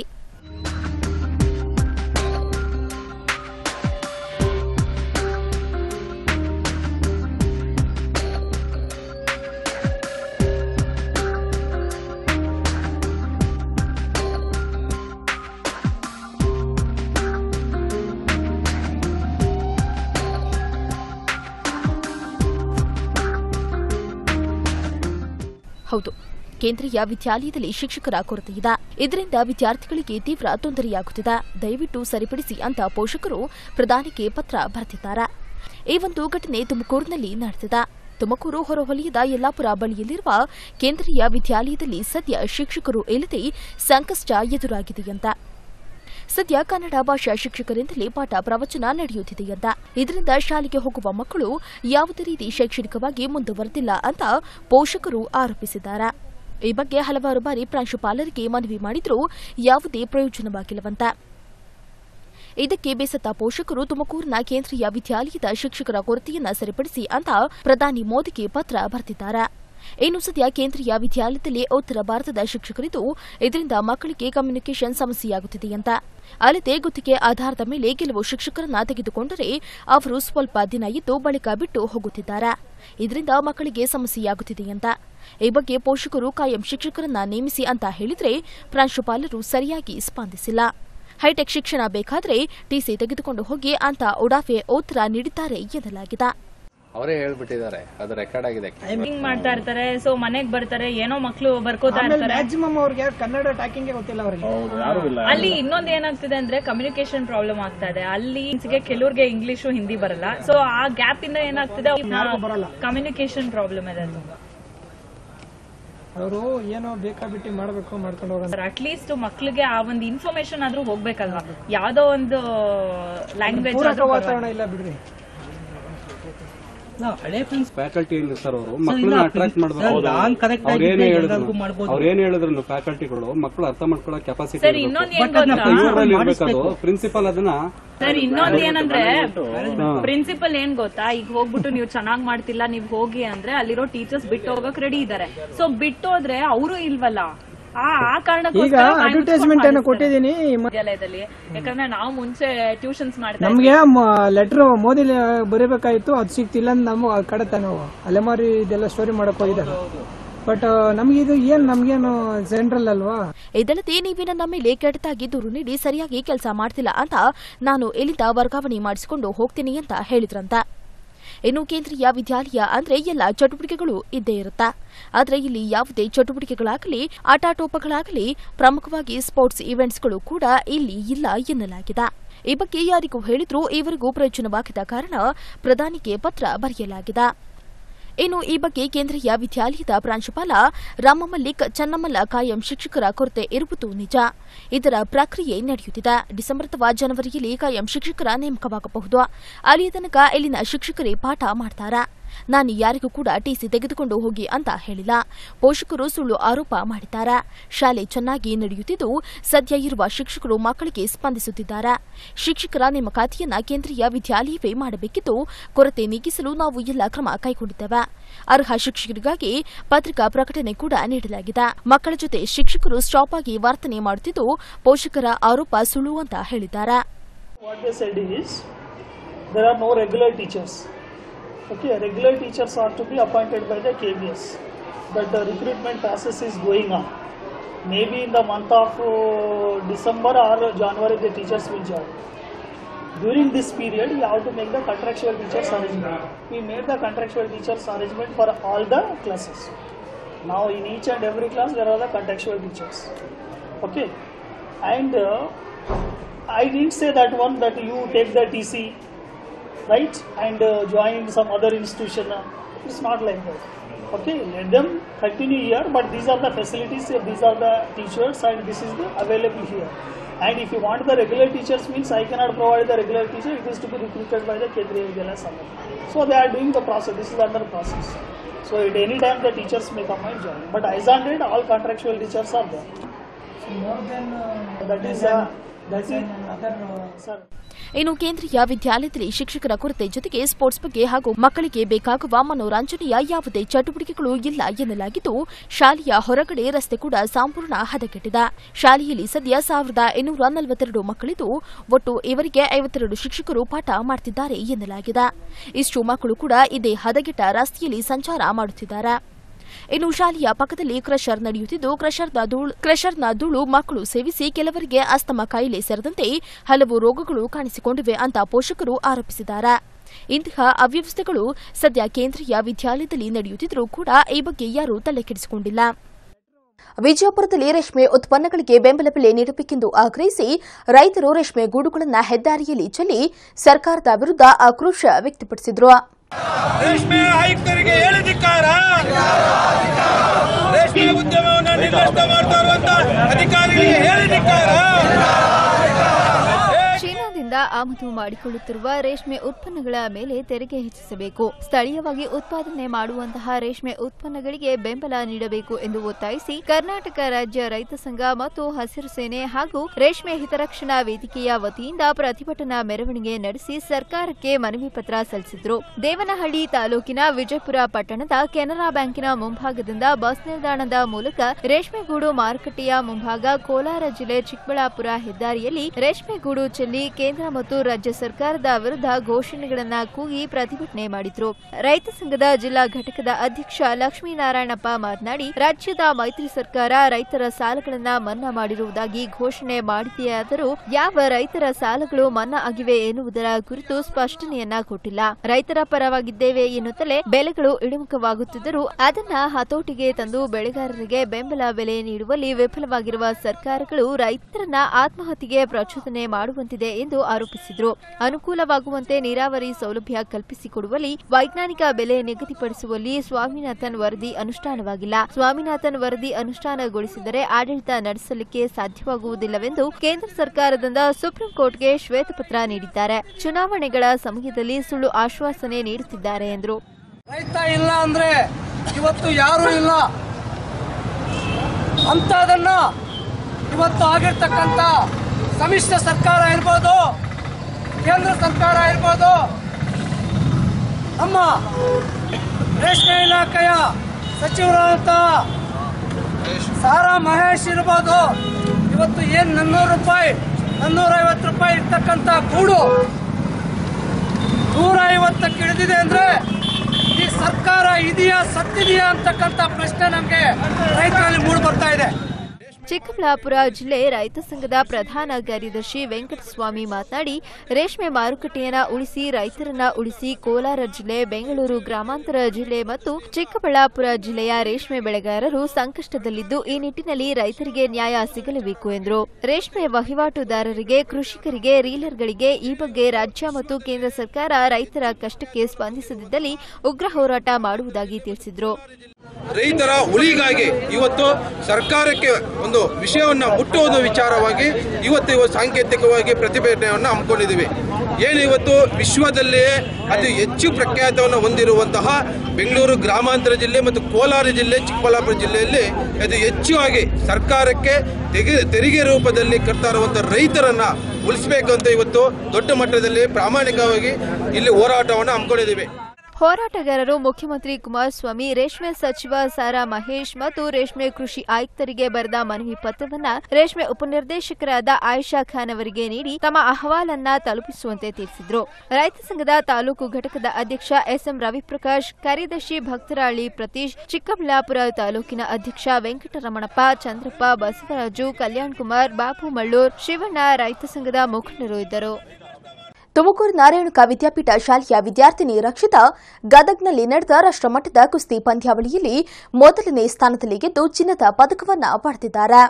ಹೌದು ಕೇಂದ್ರೀಯ ವಿದ್ಯಾಲಯದಲ್ಲಿ ಶಿಕ್ಷಕರ ಕೊರತೆ ಇದೆ ಇದರಿಂದ ವಿದ್ಯಾರ್ಥಿಗಳಿಗೆ ತೀವ್ರ ತೊಂದರೆಯಾಗುತ್ತಿದೆ ದಯವಿಟ್ಟು ಸರಿಪಡಿಸಿ ಅಂತ ಪೋಷಕರು ಪ್ರಧಾನಿಗೆ ಪತ್ರ ಬರೆದಿದ್ದಾರೆ ಈ ಒಂದು ಘಟನೆ ತುಮಕೂರಿನಲ್ಲಿ ನಡೆದಿದೆ ತುಮಕೂರು ಹೊರವಲಯದ ಯಲ್ಲಾಪುರ ಬಳಿಯಲ್ಲಿರುವ ಕೇಂದ್ರೀಯ ವಿದ್ಯಾಲಯದಲ್ಲಿ ಸದ್ಯ ಶಿಕ್ಷಕರು ಇಲ್ಲದೆ ಸಂಕಷ್ಟ ಎದುರಾಗಿದೆಯಂತ ಸದ್ಯ ಕನ್ನಡ ಭಾಷಾ ಶಿಕ್ಷಕರಿಂದಲೇ ಪಾಠ ಪ್ರವಚನ ನಡೆಯುತ್ತಿದೆಯಂತ ಇದರಿಂದ ಶಾಲೆಗೆ ಹೋಗುವ ಮಕ್ಕಳು ಯಾವುದೇ ರೀತಿ ಶೈಕ್ಷಣಿಕವಾಗಿ ಮುಂದುವರೆದಿಲ್ಲ ಅಂತ ಪೋಷಕರು ಆರೋಪಿಸಿದ್ದಾರೆ ಈ ಬಗ್ಗೆ ಹಲವಾರು ಬಾರಿ ಪ್ರಾಂಶುಪಾಲರಿಗೆ ಮನವಿ ಮಾಡಿದರೂ ಯಾವುದೇ ಪ್ರಯೋಜನವಾಗಿಲ್ಲವಂತೆ ಇದಕ್ಕೆ ಬೇಸತ್ತ ಪೋಷಕರು ತುಮಕೂರಿನ ಕೇಂದ್ರೀಯ ವಿದ್ಯಾಲಯದ ಶಿಕ್ಷಕರ ಕೊರತೆಯನ್ನ ಸರಿಪಡಿಸಿ ಅಂತ ಪ್ರಧಾನಿ ಮೋದಿಗೆ ಪತ್ರ ಬರೆದಿದ್ದಾರೆ ಇನ್ನು ಸದ್ಯ ಕೇಂದ್ರೀಯ ವಿದ್ಯಾಲಯದಲ್ಲಿ ಉತ್ತರ ಭಾರತದ ಶಿಕ್ಷಕರಿದ್ದು ಇದರಿಂದ ಮಕ್ಕಳಿಗೆ ಕಮ್ಯುನಿಕೇಷನ್ ಸಮಸ್ಯೆಯಾಗುತ್ತಿದೆ ಅಂತ ಅಲ್ಲದೆ ಗುತ್ತಿಗೆ ಆಧಾರದ ಮೇಲೆ ಕೆಲವು ಶಿಕ್ಷಕರನ್ನ ತೆಗೆದುಕೊಂಡರೆ ಅವರು ಸ್ವಲ್ಪ ದಿನ ಇದ್ದು ಬಳಿಕ ಬಿಟ್ಟು ಹೋಗುತ್ತಿದ್ದಾರೆ ಇದರಿಂದ ಮಕ್ಕಳಿಗೆ ಸಮಸ್ಯೆಯಾಗುತ್ತಿದೆ ಅಂತ ಈ ಬಗ್ಗೆ ಪೋಷಕರು ಕಾಯಂ ಶಿಕ್ಷಕರನ್ನ ನೇಮಿಸಿ ಅಂತ ಹೇಳಿದ್ರೆ ಪ್ರಾಂಶುಪಾಲರು ಸರಿಯಾಗಿ ಸ್ಪಂದಿಸಿಲ್ಲ ಹೈಟೆಕ್ ಶಿಕ್ಷಣ ಬೇಕಾದ್ರೆ ಟಿಸಿ ತೆಗೆದುಕೊಂಡು ಹೋಗಿ ಅಂತ ಉಡಾಫೆ ಉತ್ತರ ನೀಡಿದ್ದಾರೆ ಎನ್ನಲಾಗಿದೆ ಅವರೇ ಹೇಳ್ಬಿಟ್ಟಿದ್ದಾರೆ ಅದು ರೆಕಾರ್ಡ್ ಆಗಿದೆ ಟೈಮಿಂಗ್ ಮಾಡ್ತಾ ಇರ್ತಾರೆ ಸೊ ಮನೆಗ್ ಬರ್ತಾರೆ ಏನೋ ಮಕ್ಳು ಬರ್ಕೋತಾ ಇರ್ತಾರೆ ಮ್ಯಾಕ್ಸಿಮಮ್ ಅವ್ರಿಗೆ ಕನ್ನಡ ಟಾಕಿಂಗ್ ಗೊತ್ತಿಲ್ಲ ಅವ್ರಿಗೆ ಅಲ್ಲಿ ಇನ್ನೊಂದ್ ಏನಾಗ್ತಿದೆ ಅಂದ್ರೆ ಕಮ್ಯುನಿಕೇಶನ್ ಪ್ರಾಬ್ಲಮ್ ಆಗ್ತಾ ಇದೆ ಅಲ್ಲಿ ಗೆ ಕೆಲವ್ರಿಗೆ ಇಂಗ್ಲಿಷು ಹಿಂದಿ ಬರಲ್ಲ ಸೊ ಆ ಗ್ಯಾಪ್ ಇಂದ ಏನಾಗ್ತಿದೆ ಕಮ್ಯುನಿಕೇಶನ್ ಪ್ರಾಬ್ಲಮ್ ಇದೆ ತುಂಬಾ ಅವರು ಏನೋ ಬೇಕಾಬಿಟ್ಟಿ ಮಾಡ್ಬೇಕು ಮಾಡ್ಕೊಂಡು ಹೋಗೋಣ ಅಟ್ಲೀಸ್ಟ್ ಮಕ್ಳಿಗೆ ಆ ಒಂದು ಇನ್ಫಾರ್ಮೇಶನ್ ಆದ್ರೂ ಹೋಗ್ಬೇಕಲ್ವಾ ಯಾವ್ದೋ ಒಂದು ಲ್ಯಾಂಗ್ವೇಜ್ ಪೂರಕ ವಾತಾವರಣ ಇಲ್ಲ ಬಿಡ್ರಿ ಹಳೆ ಫ್ಯಾಕಲ್ಟಿ ಇಲ್ಲ ಸರ್ ಅವರು ಮಕ್ಕಳನ್ನ ಅಟ್ರಾಕ್ಟ್ ಮಾಡಬೇಕು ಅವ್ರೇನೇ ಹೇಳಿದ್ರು ಅವ್ರೇನ್ ಹೇಳಿದ್ರು ಫ್ಯಾಕಲ್ಟಿಗಳು ಮಕ್ಕಳು ಅರ್ಥ ಮಾಡ್ಕೊಳ್ಳೋ ಕೆಪಾಸಿಟಿ ಸರ್ ಇನ್ನೊಂದ್ ಏನ್ ಗೊತ್ತಾ ಇವರಲ್ಲಿ ಇರ್ಬೇಕದು ಪ್ರಿನ್ಸಿಪಲ್ ಅದನ್ನ ಸರ್ ಇನ್ನೊಂದ್ ಏನಂದ್ರೆ ಹಾ. ಪ್ರಿನ್ಸಿಪಲ್ ಏನ್ ಗೊತ್ತಾ ಈಗ ಹೋಗ್ಬಿಟ್ಟು ನೀವು ಚೆನ್ನಾಗ್ ಮಾಡ್ತಿಲ್ಲ ನೀವ್ ಹೋಗಿ ಅಂದ್ರೆ ಅಲ್ಲಿರೋ ಟೀಚರ್ಸ್ ಬಿಟ್ಟು ಹೋಗಕ್ ರೆಡಿ ಇದಾರೆ ಸೊ ಬಿಟ್ಟು ಹೋದ್ರೆ ಅವರು ಇಲ್ವಲ್ಲ ಆ ಆ ಈಗ ಕಾರಣಕ್ಕೋಸ್ಕರ ಬಾಯಿ ಅಡ್ವರ್ಟೈಸ್ಮೆಂಟ್ ಮುಚ್ಕೊಂಡ್ ಏನೋ ಮಾಡಿಸ್ತಾರೆ ಕೊಟ್ಟಿದ್ದೀನಿ ವಿದ್ಯಾಲಯದಲ್ಲಿ ಯಾಕಂದ್ರೆ ನಾವು ಮುಂಚೆ ಟ್ಯೂಷನ್ಸ್ ಮಾಡ್ತಾ ನಮ್ಗೆ ಲೆಟರ್ ಮೋದಿ ಬರೀಬೇಕಾಯ್ತು ಅದು ಸಿಕ್ತಿಲ್ಲ ಅಂತ ನಾವು ಕಡತ ನಾವು ಅಲೆಮಾರಿ ಇದೆಲ್ಲ ಸ್ಟೋರಿ ಮಾಡಕ್ ಹೋಗಿದ್ದಾರೆ ಬಟ್ ನಮ್ಗೆ ಇದು ಏನ್ ನಮ್ಗೇನು ಸೆಂಟ್ರಲ್ ಅಲ್ವಾ ಇದಲ್ಲದೆ ನೀವೇ ನನ್ನ ಮೇಲೆ ಕೆಟ್ಟದಾಗಿ ದೂರು ನೀಡಿ ಸರಿಯಾಗಿ ಕೆಲಸ ಮಾಡ್ತಿಲ್ಲ ಅಂತ ನಾನು ಇಲ್ಲಿಂದ ವರ್ಗಾವಣೆ ಮಾಡಿಸಿಕೊಂಡು ಹೋಗ್ತೀನಿ ಅಂತ ಹೇಳಿದ್ರಂತ ಇನ್ನು ಕೇಂದ್ರೀಯ ವಿದ್ಯಾಲಯ ಅಂದ್ರೆ ಎಲ್ಲ ಚಟುವಟಿಕೆಗಳು ಇದ್ದೇ ಇರುತ್ತಾ ಆದ್ರೆ ಇಲ್ಲಿ ಯಾವುದೇ ಚಟುವಟಿಕೆಗಳಾಗಲಿ ಆಟಾಟೋಪಗಳಾಗಲಿ ಪ್ರಮುಖವಾಗಿ ಸ್ಪೋರ್ಟ್ಸ್ ಇವೆಂಟ್ಸ್ಗಳು ಕೂಡ ಇಲ್ಲಿ ಇಲ್ಲ ಎನ್ನಲಾಗಿದೆ ಈ ಬಗ್ಗೆ ಯಾರಿಗೂ ಹೇಳಿದ್ರೂ ಇವರಿಗೂ ಪ್ರಯೋಜನವಾಗಿದ್ದ ಕಾರಣ ಪ್ರಧಾನಿಗೆ ಪತ್ರ ಬರೆಯಲಾಗಿದೆ ಇನ್ನು ಈ ಬಗ್ಗೆ ಕೇಂದ್ರೀಯ ವಿದ್ಯಾಲಯದ ಪ್ರಾಂಶುಪಾಲ ರಾಮಮಲ್ಲಿಕ್ ಚನ್ನಮಲ್ಲ ಕಾಯಂ ಶಿಕ್ಷಕರ ಕೊರತೆ ಇರುವುದು ನಿಜ ಇದರ ಪ್ರಕ್ರಿಯೆ ನಡೆಯುತ್ತಿದೆ ಡಿಸೆಂಬರ್ ಅಥವಾ ಜನವರಿಯಲ್ಲಿ ಕಾಯಂ ಶಿಕ್ಷಕರ ನೇಮಕವಾಗಬಹುದು ಅಲ್ಲಿ ತನಕ ಇಲ್ಲಿನ ಶಿಕ್ಷಕರೇ ಪಾಠ ಮಾಡ್ತಾರಾ ನಾನು ಯಾರಿಗೂ ಕೂಡ ಟಿಸಿ ತೆಗೆದುಕೊಂಡು ಹೋಗಿ ಅಂತ ಹೇಳಿಲ್ಲ ಪೋಷಕರು ಸುಳ್ಳು ಆರೋಪ ಮಾಡಿದ್ದಾರೆ ಶಾಲೆ ಚೆನ್ನಾಗಿ ನಡೆಯುತ್ತಿದ್ದು ಸದ್ಯ ಇರುವ ಶಿಕ್ಷಕರು ಮಕ್ಕಳಿಗೆ ಸ್ಪಂದಿಸುತ್ತಿದ್ದಾರೆ ಶಿಕ್ಷಕರ ನೇಮಕಾತಿಯನ್ನ ಕೇಂದ್ರೀಯ ವಿದ್ಯಾಲಯವೇ ಮಾಡಬೇಕಿದ್ದು ಕೊರತೆ ನೀಗಿಸಲು ನಾವು ಎಲ್ಲ ಕ್ರಮ ಕೈಗೊಂಡಿದ್ದೇವೆ ಅರ್ಹ ಶಿಕ್ಷಕರಿಗಾಗಿ ಪತ್ರಿಕಾ ಪ್ರಕಟಣೆ ಕೂಡ ನೀಡಲಾಗಿದೆ ಮಕ್ಕಳ ಜೊತೆ ಶಿಕ್ಷಕರು ಸ್ಟಾಪ್ ಆಗಿ ವರ್ತನೆ ಮಾಡುತ್ತಿದ್ದು ಪೋಷಕರ ಆರೋಪ ಸುಳ್ಳು ಅಂತ ಹೇಳಿದ್ದಾರೆ What they said is there are no regular teachers. Okay, regular teachers are to be appointed by the KBS. But the recruitment process is going on. Maybe in the month of uh, December or January, the teachers will join. During this period, you have to make the contractual teachers arrangement. We made the contractual teachers arrangement for all the classes. Now, in each and every class, there are the contractual teachers. Okay, and uh, I didn't say that one that you take the TC, right, and uh, join some other institution. uh, It's not like that. Okay, let them continue here, but these are the facilities, uh, these are the teachers, and this is the available here. And if you want the regular teachers, means I cannot provide the regular teacher. It is to be recruited by the Kendriya Vidyalaya Samiti. So they are doing the process. This is under process. So at any time the teachers may come and join. But as on date, all contractual teachers are there. more than uh, That is uh, that is other uh, sir. ಇನ್ನು ಕೇಂದ್ರೀಯ ವಿದ್ಯಾಲಯದಲ್ಲಿ ಶಿಕ್ಷಕರ ಕೊರತೆ ಜೊತೆಗೆ sports ಬಗ್ಗೆ ಹಾಗೂ ಮಕ್ಕಳಿಗೆ ಬೇಕಾಗುವ ಮನೋರಂಜನೆಯ ಯಾವುದೇ ಚಟುವಟಿಕೆಗಳು ಇಲ್ಲ ಎನ್ನಲಾಗಿದ್ದು ಶಾಲೆಯ ಹೊರಗಡೆ ರಸ್ತೆ ಕೂಡ ಸಂಪೂರ್ಣ ಹದಗೆಟ್ಟಿದೆ ಶಾಲೆಯಲ್ಲಿ ಸದ್ಯ ಸಾವಿರದ ಇನ್ನೂರ ನಲವತ್ತೆರಡು ಮಕ್ಕಳಿದ್ದು ಒಟ್ಟು ಇವರಿಗೆ ಐವತ್ತೆರಡು ಶಿಕ್ಷಕರು ಪಾಠ ಮಾಡ್ತಿದ್ದಾರೆ ಎನ್ನಲಾಗಿದೆ ಇಷ್ಟು ಮಕ್ಕಳು ಕೂಡ ಇದೇ ಹದಗೆಟ್ಟ ರಸ್ತೆಯಲ್ಲಿ ಸಂಚಾರ ಮಾಡುತ್ತಿದ್ದಾರೆ ಇನ್ನು ಶಾಲೆಯ ಪಕ್ಕದಲ್ಲಿ ಕ್ರಷರ್ ನಡೆಯುತ್ತಿದ್ದು ಕ್ರಷರ್ನ ಧೂಳು ಕ್ರಷರ್ನ ಧೂಳು ಮಕ್ಕಳು ಸೇವಿಸಿ ಕೆಲವರಿಗೆ ಅಸ್ತಮ ಕಾಯಿಲೆ ಸೇರಿದಂತೆ ಹಲವು ರೋಗಗಳು ಕಾಣಿಸಿಕೊಂಡಿವೆ ಅಂತ ಪೋಷಕರು ಆರೋಪಿಸಿದ್ದಾರೆ ಇಂತಹ ಅವ್ಯವಸ್ಥೆಗಳು ಸದ್ಯ ಕೇಂದ್ರೀಯ ವಿದ್ಯಾಲಯದಲ್ಲಿ ನಡೆಯುತ್ತಿದ್ದರೂ ಕೂಡ ಈ ಬಗ್ಗೆ ಯಾರೂ ತಲೆಕೆಡಿಸಿಕೊಂಡಿಲ್ಲ ವಿಜಯಪುರದಲ್ಲಿ ರೇಷ್ಮೆ ಉತ್ಪನ್ನಗಳಿಗೆ ಬೆಂಬಲ ಬೆಲೆ ನೀಡಬೇಕೆಂದು ಆಗ್ರಹಿಸಿ ರೈತರು ರೇಷ್ಮೆ ಗೂಡುಗಳನ್ನು ಹೆದ್ದಾರಿಯಲ್ಲಿ ಚೆಲ್ಲಿ ಸರ್ಕಾರದ ವಿರುದ್ಧ ಆಕ್ರೋಶ ವ್ಯಕ್ತಪಡಿಸಿದರು ರೇಷ್ಮೆ ಆಯುಕ್ತರಿಗೆ ಹೇಳಿದಿಕ್ಕಾರ ರೇಷ್ಮೆ ಉದ್ಯಮವನ್ನು ನಿರ್ಲಕ್ಷ್ಯ ಮಾಡ್ತಾ ಇರುವಂತ ಅಧಿಕಾರಿಗಳಿಗೆ ಹೇಳಿದಿಕ್ಕಾರ ಚೀನಾದಿಂದ ಆಮದು ಮಾಡಿಕೊಳ್ಳುತ್ತಿರುವ ರೇಷ್ಮೆ ಉತ್ಪನ್ನಗಳ ಮೇಲೆ ತೆರಿಗೆ ಹೆಚ್ಚಿಸಬೇಕು ಸ್ಥಳೀಯವಾಗಿ ಉತ್ಪಾದನೆ ಮಾಡುವಂತಹ ರೇಷ್ಮೆ ಉತ್ಪನ್ನಗಳಿಗೆ ಬೆಂಬಲ ನೀಡಬೇಕು ಎಂದು ಒತ್ತಾಯಿಸಿ ಕರ್ನಾಟಕ ರಾಜ್ಯ ರೈತ ಸಂಘ ಮತ್ತು ಹಸಿರು ಸೇನೆ ಹಾಗೂ ರೇಷ್ಮೆ ಹಿತರಕ್ಷಣಾ ವೇದಿಕೆಯ ವತಿಯಿಂದ ಪ್ರತಿಭಟನಾ ಮೆರವಣಿಗೆ ನಡೆಸಿ ಸರ್ಕಾರಕ್ಕೆ ಮನವಿ ಪತ್ರ ಸಲ್ಲಿಸಿದ್ರು ದೇವನಹಳ್ಳಿ ತಾಲೂಕಿನ ವಿಜಯಪುರ ಪಟ್ಟಣದ ಕೆನರಾ ಬ್ಯಾಂಕಿನ ಮುಂಭಾಗದಿಂದ ಬಸ್ ನಿಲ್ದಾಣದ ಮೂಲಕ ರೇಷ್ಮೆಗೂಡು ಮಾರುಕಟ್ಟೆಯ ಮುಂಭಾಗ ಕೋಲಾರ ಜಿಲ್ಲೆ ಚಿಕ್ಕಬಳ್ಳಾಪುರ ಹೆದ್ದಾರಿಯಲ್ಲಿ ರೇಷ್ಮೆಗೂಡು ಚೆಲ್ಲಿ ಕೇಂದ್ರ ಮತ್ತು ರಾಜ್ಯ ಸರ್ಕಾರದ ವಿರುದ್ಧ ಘೋಷಣೆಗಳನ್ನ ಕೂಗಿ ಪ್ರತಿಭಟನೆ ಮಾಡಿದ್ರು ರೈತ ಸಂಘದ ಜಿಲ್ಲಾ ಘಟಕದ ಅಧ್ಯಕ್ಷ ಲಕ್ಷ್ಮೀನಾರಾಯಣಪ್ಪ ಮಾತನಾಡಿ ರಾಜ್ಯದ ಮೈತ್ರಿ ಸರ್ಕಾರ ರೈತರ ಸಾಲಗಳನ್ನ ಮನ್ನಾ ಮಾಡಿರುವುದಾಗಿ ಘೋಷಣೆ ಮಾಡಿದೆಯಾದರೂ ಯಾವ ರೈತರ ಸಾಲಗಳು ಮನ್ನಾ ಆಗಿವೆ ಎನ್ನುವುದರ ಕುರಿತು ಸ್ಪಷ್ಟನೆಯನ್ನ ಕೊಟ್ಟಿಲ್ಲ ರೈತರ ಪರವಾಗಿದ್ದೇವೆ ಎನ್ನುತ್ತಲೇ ಬೆಲೆಗಳು ಇಳಿಮುಖವಾಗುತ್ತಿದ್ದರೂ ಅದನ್ನ ಹತೋಟಿಗೆ ತಂದು ಬೆಳೆಗಾರರಿಗೆ ಬೆಂಬಲ ಬೆಲೆ ನೀಡುವಲ್ಲಿ ವಿಫಲವಾಗಿರುವ ಸರ್ಕಾರಗಳು ರೈತರನ್ನ ಆತ್ಮಹತ್ಯೆಗೆ ಪ್ರಚೋದನೆ ಮಾಡುವಂತಿದೆ ಎಂದು ಆರೋಪಿಸಿದರು ಅನುಕೂಲವಾಗುವಂತೆ ನೀರಾವರಿ ಸೌಲಭ್ಯ ಕಲ್ಪಿಸಿಕೊಡುವಲ್ಲಿ ವೈಜ್ಞಾನಿಕ ಬೆಲೆ ನಿಗದಿಪಡಿಸುವಲ್ಲಿ ಸ್ವಾಮಿನಾಥನ್ ವರದಿ ಅನುಷ್ಠಾನವಾಗಿಲ್ಲ ಸ್ವಾಮಿನಾಥನ್ ವರದಿ ಅನುಷ್ಠಾನಗೊಳಿಸಿದರೆ ಆಡಳಿತ ನಡೆಸಲಿಕ್ಕೆ ಸಾಧ್ಯವಾಗುವುದಿಲ್ಲವೆಂದು ಕೇಂದ್ರ ಸರ್ಕಾರದಿಂದ ಸುಪ್ರೀಂ ಕೋರ್ಟ್ಗೆ ಶ್ವೇತಪತ್ರ ನೀಡಿದ್ದಾರೆ ಚುನಾವಣೆಗಳ ಸಮಯದಲ್ಲಿ ಸುಳ್ಳು ಆಶ್ವಾಸನೆ ನೀಡುತ್ತಿದ್ದಾರೆ ಎಂದರು ರೈತ ಇಲ್ಲ ಅಂದ್ರೆ ಇವತ್ತು ಯಾರೂ ಇಲ್ಲ ಅಂತದನ್ನ ಇವತ್ತು ಆಗಿರ್ತಕ್ಕಂಥ ಸಮ್ಮಿಶ್ರ ಸರ್ಕಾರ ಇರ್ಬೋದು ಕೇಂದ್ರ ಸರ್ಕಾರ ಇರ್ಬೋದು ನಮ್ಮ ರೇಷ್ಮೆ ಇಲಾಖೆಯ ಸಚಿವರಾದಂಥ ಸಾರಾ ಮಹೇಶ್ ಇರ್ಬೋದು ಇವತ್ತು ಏನ್ ನಾನ್ನೂರು ರೂಪಾಯಿ ನಾನ್ನೂರೈವತ್ತು ರೂಪಾಯಿ ಇರ್ತಕ್ಕಂಥ ಗೂಡು ನೂರ ಐವತ್ತಕ್ಕೆ ಇಳಿದಿದೆ ಅಂದ್ರೆ ಈ ಸರ್ಕಾರ ಇದೆಯಾ ಸತ್ತಿದೆಯಾ ಅಂತಕ್ಕಂಥ ಪ್ರಶ್ನೆ ನಮಗೆ ರೈತರಲ್ಲಿ ಮೂಡಿ ಬರ್ತಾ ಇದೆ ಚಿಕ್ಕಬಳ್ಳಾಪುರ ಜಿಲ್ಲೆ ರೈತ ಸಂಘದ ಪ್ರಧಾನ ಕಾರ್ಯದರ್ಶಿ ವೆಂಕಟಸ್ವಾಮಿ ಮಾತನಾಡಿ ರೇಷ್ಮೆ ಮಾರುಕಟ್ಟೆಯನ್ನ ಉಳಿಸಿ ರೈತರನ್ನ ಉಳಿಸಿ ಕೋಲಾರ ಜಿಲ್ಲೆ ಬೆಂಗಳೂರು ಗ್ರಾಮಾಂತರ ಜಿಲ್ಲೆ ಮತ್ತು ಚಿಕ್ಕಬಳ್ಳಾಪುರ ಜಿಲ್ಲೆಯ ರೇಷ್ಮೆ ಬೆಳೆಗಾರರು ಸಂಕಷ್ಟದಲ್ಲಿದ್ದು ಈ ನಿಟ್ಟಿನಲ್ಲಿ ರೈತರಿಗೆ ನ್ಯಾಯ ಸಿಗಲೇಬೇಕು ಎಂದರು ರೇಷ್ಮೆ ವಹಿವಾಟುದಾರರಿಗೆ ಕೃಷಿಕರಿಗೆ ರೀಲರ್ಗಳಿಗೆ ಈ ಬಗ್ಗೆ ರಾಜ್ಯ ಮತ್ತು ಕೇಂದ್ರ ಸರ್ಕಾರ ರೈತರ ಕಷ್ಟಕ್ಕೆ ಸ್ಪಂದಿಸದಿದ್ದಲ್ಲಿ ಉಗ್ರ ಹೋರಾಟ ಮಾಡುವುದಾಗಿ ತಿಳಿಸಿದರು ರೈತರ ಉಳಿಗಾಗಿ ಇವತ್ತು ಸರ್ಕಾರಕ್ಕೆ ಒಂದು ವಿಷಯವನ್ನ ಮುಟ್ಟುವುದು ವಿಚಾರವಾಗಿ ಇವತ್ತು ಇವತ್ತು ಸಾಂಕೇತಿಕವಾಗಿ ಪ್ರತಿಭಟನೆಯನ್ನು ಹಮ್ಮಿಕೊಂಡಿದ್ದೀವಿ ಏನು ಇವತ್ತು ವಿಶ್ವದಲ್ಲೇ ಅತಿ ಹೆಚ್ಚು ಪ್ರಖ್ಯಾತವನ್ನು ಹೊಂದಿರುವಂತಹ ಬೆಂಗಳೂರು ಗ್ರಾಮಾಂತರ ಜಿಲ್ಲೆ ಮತ್ತು ಕೋಲಾರ ಜಿಲ್ಲೆ ಚಿಕ್ಕಬಳ್ಳಾಪುರ ಜಿಲ್ಲೆಯಲ್ಲಿ ಅದು ಹೆಚ್ಚಾಗಿ ಸರ್ಕಾರಕ್ಕೆ ತೆಗೆ ತೆರಿಗೆ ರೂಪದಲ್ಲಿ ಕಟ್ತಾ ಇರುವಂತಹ ರೈತರನ್ನ ಉಳಿಸಬೇಕು ಅಂತ ಇವತ್ತು ದೊಡ್ಡ ಮಟ್ಟದಲ್ಲಿ ಪ್ರಾಮಾಣಿಕವಾಗಿ ಇಲ್ಲಿ ಹೋರಾಟವನ್ನು ಹಮ್ಮಿಕೊಂಡಿದ್ದೀವಿ ಹೋರಾಟಗಾರರು ಮುಖ್ಯಮಂತ್ರಿ ಕುಮಾರಸ್ವಾಮಿ ರೇಷ್ಮೆ ಸಚಿವ ಸಾರಾ ಮಹೇಶ್ ಮತ್ತು ರೇಷ್ಮೆ ಕೃಷಿ ಆಯುಕ್ತರಿಗೆ ಬರೆದ ಮನವಿ ಪತ್ರವನ್ನ ರೇಷ್ಮೆ ಉಪನಿರ್ದೇಶಕರಾದ ಆಯಿಷಾ ಖಾನ್ ಅವರಿಗೆ ನೀಡಿ ತಮ್ಮ ಅಹವಾಲನ್ನ ತಲುಪಿಸುವಂತೆ ತಿಳಿಸಿದ್ರು ರೈತ ಸಂಘದ ತಾಲೂಕು ಘಟಕದ ಅಧ್ಯಕ್ಷ ಎಸ್ಎಂ ರವಿಪ್ರಕಾಶ್ ಕಾರ್ಯದರ್ಶಿ ಭಕ್ತರಾಳಿ ಪ್ರತೀಶ್ ಚಿಕ್ಕಬಳ್ಳಾಪುರ ತಾಲೂಕಿನ ಅಧ್ಯಕ್ಷ ವೆಂಕಟರಮಣಪ್ಪ ಚಂದ್ರಪ್ಪ ಬಸವರಾಜು ಕಲ್ಯಾಣ್ ಕುಮಾರ್ ಬಾಬು ಮಳ್ಳೂರ್ ಶಿವಣ್ಣ ರೈತ ಸಂಘದ ಮುಖಂಡರು ಇದ್ದರು ತುಮಕೂರು ನಾರಾಯಣಕ ವಿದ್ಯಾಪೀಠ ಶಾಲೆಯ ವಿದ್ಯಾರ್ಥಿನಿ ರಕ್ಷಿತಾ ಗದಗ್ನಲ್ಲಿ ನಡೆದ ರಾಷ್ಟ್ರಮಟ್ಟದ ಕುಸ್ತಿ ಪಂದ್ಯಾವಳಿಯಲ್ಲಿ ಮೊದಲನೇ ಸ್ಥಾನದಲ್ಲಿ ಗೆದ್ದು ಚಿನ್ನದ ಪದಕವನ್ನ ಪಡೆದಿದ್ದಾರೆ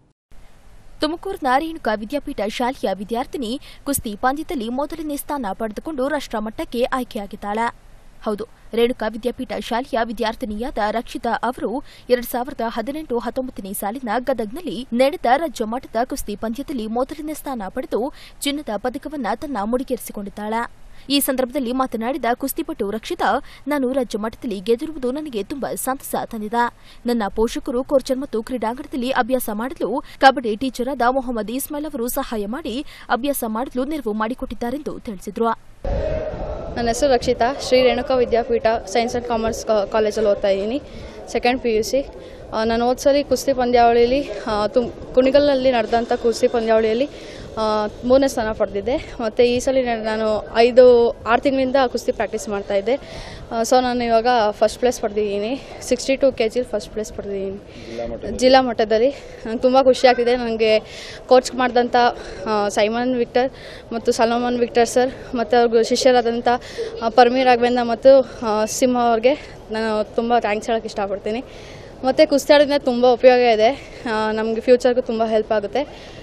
ತುಮಕೂರು ನಾರಾಯಣಕ ವಿದ್ಯಾಪೀಠ ಶಾಲೆಯ ವಿದ್ಯಾರ್ಥಿನಿ ಕುಸ್ತಿ ಪಂದ್ಯದಲ್ಲಿ ಮೊದಲನೇ ಸ್ಥಾನ ಪಡೆದುಕೊಂಡು ರಾಷ್ಟ್ರಮಟ್ಟಕ್ಕೆ ಆಯ್ಕೆಯಾಗಿದ್ದಾಳೆ ಹೌದು ರೇಣುಕಾ ವಿದ್ಯಾಪೀಠ ಶಾಲೆಯ ವಿದ್ಯಾರ್ಥಿನಿಯಾದ ರಕ್ಷಿತಾ ಅವರು ಎರಡ್ ಸಾವಿರದ ಹದಿನೆಂಟು ಹತ್ತೊಂಬತ್ತನೇ ಸಾಲಿನ ಗದಗ್ನಲ್ಲಿ ನಡೆದ ರಾಜ್ಯ ಮಟ್ಟದ ಕುಸ್ತಿ ಪಂದ್ಯದಲ್ಲಿ ಮೊದಲನೇ ಸ್ಥಾನ ಪಡೆದು ಚಿನ್ನದ ಪದಕವನ್ನ ತನ್ನ ಮುಡಿಗೇರಿಸಿಕೊಂಡಿದ್ದಾಳೆ ಈ ಸಂದರ್ಭದಲ್ಲಿ ಮಾತನಾಡಿದ ಕುಸ್ತಿಪಟು ರಕ್ಷಿತಾ ನಾನು ರಾಜ್ಯ ಮಟ್ಟದಲ್ಲಿ ಗೆದ್ದಿರುವುದು ನನಗೆ ತುಂಬಾ ಸಂತಸ ತಂದಿದೆ ನನ್ನ ಪೋಷಕರು ಕೋರ್ಚರ್ ಮತ್ತು ಕ್ರೀಡಾಂಗಣದಲ್ಲಿ ಅಭ್ಯಾಸ ಮಾಡಲು ಕಬಡ್ಡಿ ಟೀಚರ್ ಆದ ಮೊಹಮ್ಮದ್ ಇಸ್ಮಾಯಿಲ್ ಅವರು ಸಹಾಯ ಮಾಡಿ ಅಭ್ಯಾಸ ಮಾಡಲು ನೆರವು ಮಾಡಿಕೊಟ್ಟಿದ್ದಾರೆಂದು ತಿಳಿಸಿದರು ನನ್ನ ಹೆಸರು Rakshita Shri Renuka Vidyapeetha science and commerce ಕಾಲೇಜಲ್ಲಿ ಓದ್ತಾ ಇದ್ದೀನಿ ಸೆಕೆಂಡ್ ಪಿ ಯು ಸಿ ನಾನು ಓದ್ಸಲಿ ಕುಸ್ತಿ ಪಂದ್ಯಾವಳಿಯಲ್ಲಿ ತುಮ್ ಕುಣಿಗಲ್ನಲ್ಲಿ ನಡೆದಂಥ ಕುಸ್ತಿ ಪಂದ್ಯಾವಳಿಯಲ್ಲಿ ಮೂರನೇ ಸ್ಥಾನ ಪಡೆದಿದ್ದೆ ಮತ್ತು ಈ ಸಲ ನಾನು ಐದು ಆರು ತಿಂಗಳಿಂದ ಕುಸ್ತಿ ಪ್ರಾಕ್ಟೀಸ್ ಮಾಡ್ತಾಯಿದ್ದೆ ಸೊ ನಾನು ಇವಾಗ ಫಸ್ಟ್ ಪ್ಲೇಸ್ ಪಡೆದಿದ್ದೀನಿ ಸಿಕ್ಸ್ಟಿ ಟು ಕೆ ಜಿಲಿ ಫಸ್ಟ್ ಪ್ಲೇಸ್ ಪಡೆದಿದ್ದೀನಿ ಜಿಲ್ಲಾ ಮಟ್ಟದಲ್ಲಿ ನಂಗೆ ತುಂಬ ಖುಷಿ ಆಗ್ತಿದೆ ನನಗೆ ಕೋಚ್ ಮಾಡಿದಂಥ ಸೈಮನ್ ವಿಕ್ಟರ್ ಮತ್ತು ಸಲೋಮನ್ ವಿಕ್ಟರ್ ಸರ್ ಮತ್ತು ಅವ್ರಿಗೆ ಶಿಷ್ಯರಾದಂಥ ಪರ್ಮಿ ರಾಘವೇಂದ್ರ ಮತ್ತು ಸಿಂಹ ಅವ್ರಿಗೆ ನಾನು ತುಂಬ ಥ್ಯಾಂಕ್ಸ್ ಹೇಳೋಕ್ಕೆ ಇಷ್ಟಪಡ್ತೀನಿ ಮತ್ತು ಕುಸ್ತಿ ಆಡೋದ್ರಿಂದ ತುಂಬ ಉಪಯೋಗ ಇದೆ ನಮಗೆ ಫ್ಯೂಚರ್ಗೂ ತುಂಬ ಹೆಲ್ಪ್ ಆಗುತ್ತೆ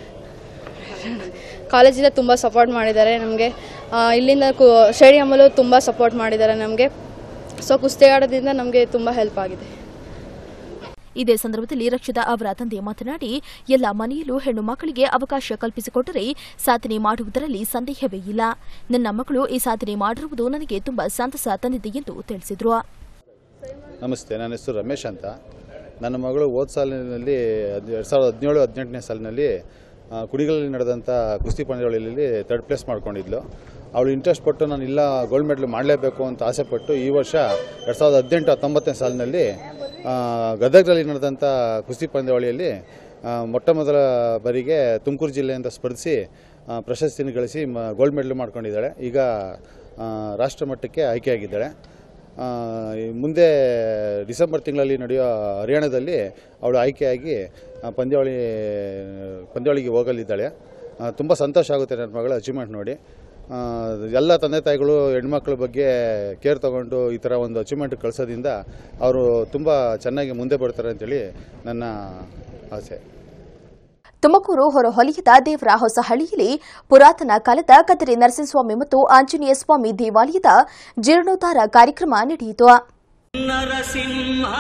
ಕಾಲೇಜಿಂದ ತುಂಬ ಸಪೋರ್ಟ್ ಮಾಡಿದ್ದಾರೆ ನಮಗೆ ಇಲ್ಲಿಂದ ಕು ಸ್ಟೇಡಿಯಮಲ್ಲೂ ತುಂಬ ಸಪೋರ್ಟ್ ಮಾಡಿದ್ದಾರೆ ನಮಗೆ ಸೊ ಕುಸ್ತಿ ಆಡೋದ್ರಿಂದ ನಮಗೆ ತುಂಬ ಹೆಲ್ಪ್ ಆಗಿದೆ ಇದೇ ಸಂದರ್ಭದಲ್ಲಿ ರಕ್ಷಿತಾ ಅವರ ತಂದೆ ಮಾತನಾಡಿ ಎಲ್ಲ ಮನೆಯಲ್ಲೂ ಹೆಣ್ಣು ಮಕ್ಕಳಿಗೆ ಅವಕಾಶ ಕಲ್ಪಿಸಿಕೊಟ್ಟರೆ ಸಾಧನೆ ಮಾಡುವುದರಲ್ಲಿ ಸಂದೇಹವೇ ಇಲ್ಲ ನನ್ನ ಮಗಳು ಈ ಸಾಧನೆ ಮಾಡಿರುವುದು ನನಗೆ ತುಂಬಾ ಸಂತಸ ತಂದಿದೆ ಎಂದು ತಿಳಿಸಿದರು ನಮಸ್ತೆ ನನ್ನ ಹೆಸರು ರಮೇಶ್ ಅಂತ ನನ್ನ ಮಗಳು ಹೋದ ಸಾಲಿನಲ್ಲಿ ಎರಡು ಸಾವಿರದ ಹದಿನೇಳು ಹದಿನೆಂಟನೇ ಸಾಲಿನಲ್ಲಿ ಆ, ಕುಣಿಗಲಲ್ಲಿ ನಡೆದಂಥ ಕುಸ್ತಿ ಪಂದ್ಯಾವಳಿಯಲ್ಲಿ ಥರ್ಡ್ ಪ್ಲೇಸ್ ಮಾಡ್ಕೊಂಡಿದ್ಲು ಅವಳು ಇಂಟ್ರೆಸ್ಟ್ ಪಟ್ಟು ನಾನು ಇಲ್ಲ ಗೋಲ್ಡ್ ಮೆಡಲ್ ಮಾಡಲೇಬೇಕು ಅಂತ ಆಸೆಪಟ್ಟು ಈ ವರ್ಷ ಎರಡು ಸಾವಿರದ ಹದಿನೆಂಟು ಹತ್ತೊಂಬತ್ತನೇ ಸಾಲಿನಲ್ಲಿ ಆ, ಗದಗದಲ್ಲಿ ನಡೆದಂಥ ಕುಸ್ತಿ ಪಂದ್ಯಾವಳಿಯಲ್ಲಿ ಆ, ಮೊಟ್ಟ ಮೊದಲ ಬಾರಿಗೆ ತುಮಕೂರು ಜಿಲ್ಲೆಯಿಂದ ಸ್ಪರ್ಧಿಸಿ ಆ, ಪ್ರಶಸ್ತಿನ ಗಳಿಸಿ ಮ ಗೋಲ್ಡ್ ಮೆಡಲ್ ಮಾಡ್ಕೊಂಡಿದ್ದಾಳೆ ಈಗ ಆ, ರಾಷ್ಟ್ರ ಮಟ್ಟಕ್ಕೆ ಆಯ್ಕೆಯಾಗಿದ್ದಾಳೆ ಆ, ಈ ಮುಂದೆ ಡಿಸೆಂಬರ್ ತಿಂಗಳಲ್ಲಿ ನಡೆಯೋ ಹರಿಯಾಣದಲ್ಲಿ ಅವಳು ಆಯ್ಕೆಯಾಗಿ ಆ, ಪಂದ್ಯಾವಳಿ ಪಂದ್ಯಾವಳಿಗೆ ಹೋಗಲಿದ್ದಾಳೆ ತುಂಬ ಸಂತೋಷ ಆಗುತ್ತೆ ನನ್ನ ಮಗಳ ಅಚೀವ್ಮೆಂಟ್ ನೋಡಿ ಆ, ಎಲ್ಲ ತಂದೆ ತಾಯಿಗಳು ಹೆಣ್ಮಕ್ಳ ಬಗ್ಗೆ ಕೇರ್ ತಗೊಂಡು ಈ ಥರ ಒಂದು ಅಚೀವ್ಮೆಂಟ್ ಕಳಿಸೋದ್ರಿಂದ ಅವರು ತುಂಬ ಚೆನ್ನಾಗಿ ಮುಂದೆ ಬರ್ತಾರೆ ಅಂತೇಳಿ ನನ್ನ ಆಸೆ ತುಮಕೂರು ಹೊರಹೊಲಯದ ದೇವರ ಹೊಸಹಳ್ಳಿಯಲ್ಲಿ ಪುರಾತನ ಕಾಲದ ಕದರಿ ನರಸಿಂಹಸ್ವಾಮಿ ಮತ್ತು ಆಂಜನೇಯ ಸ್ವಾಮಿ ದೇವಾಲಯದ ಜೀರ್ಣೋದ್ಧಾರ ಕಾರ್ಯಕ್ರಮ ನಡೆಯಿತು ನರಸಿಂಹ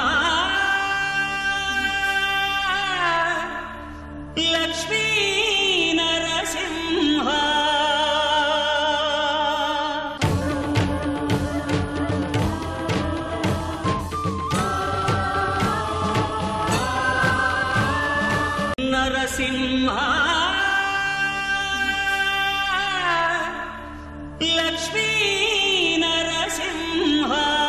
ಲಕ್ಷ್ಮೀ ನರಸಿಂಹ ನರಸಿಂಹ ಲಕ್ಷ್ಮೀ ನರಸಿಂಹ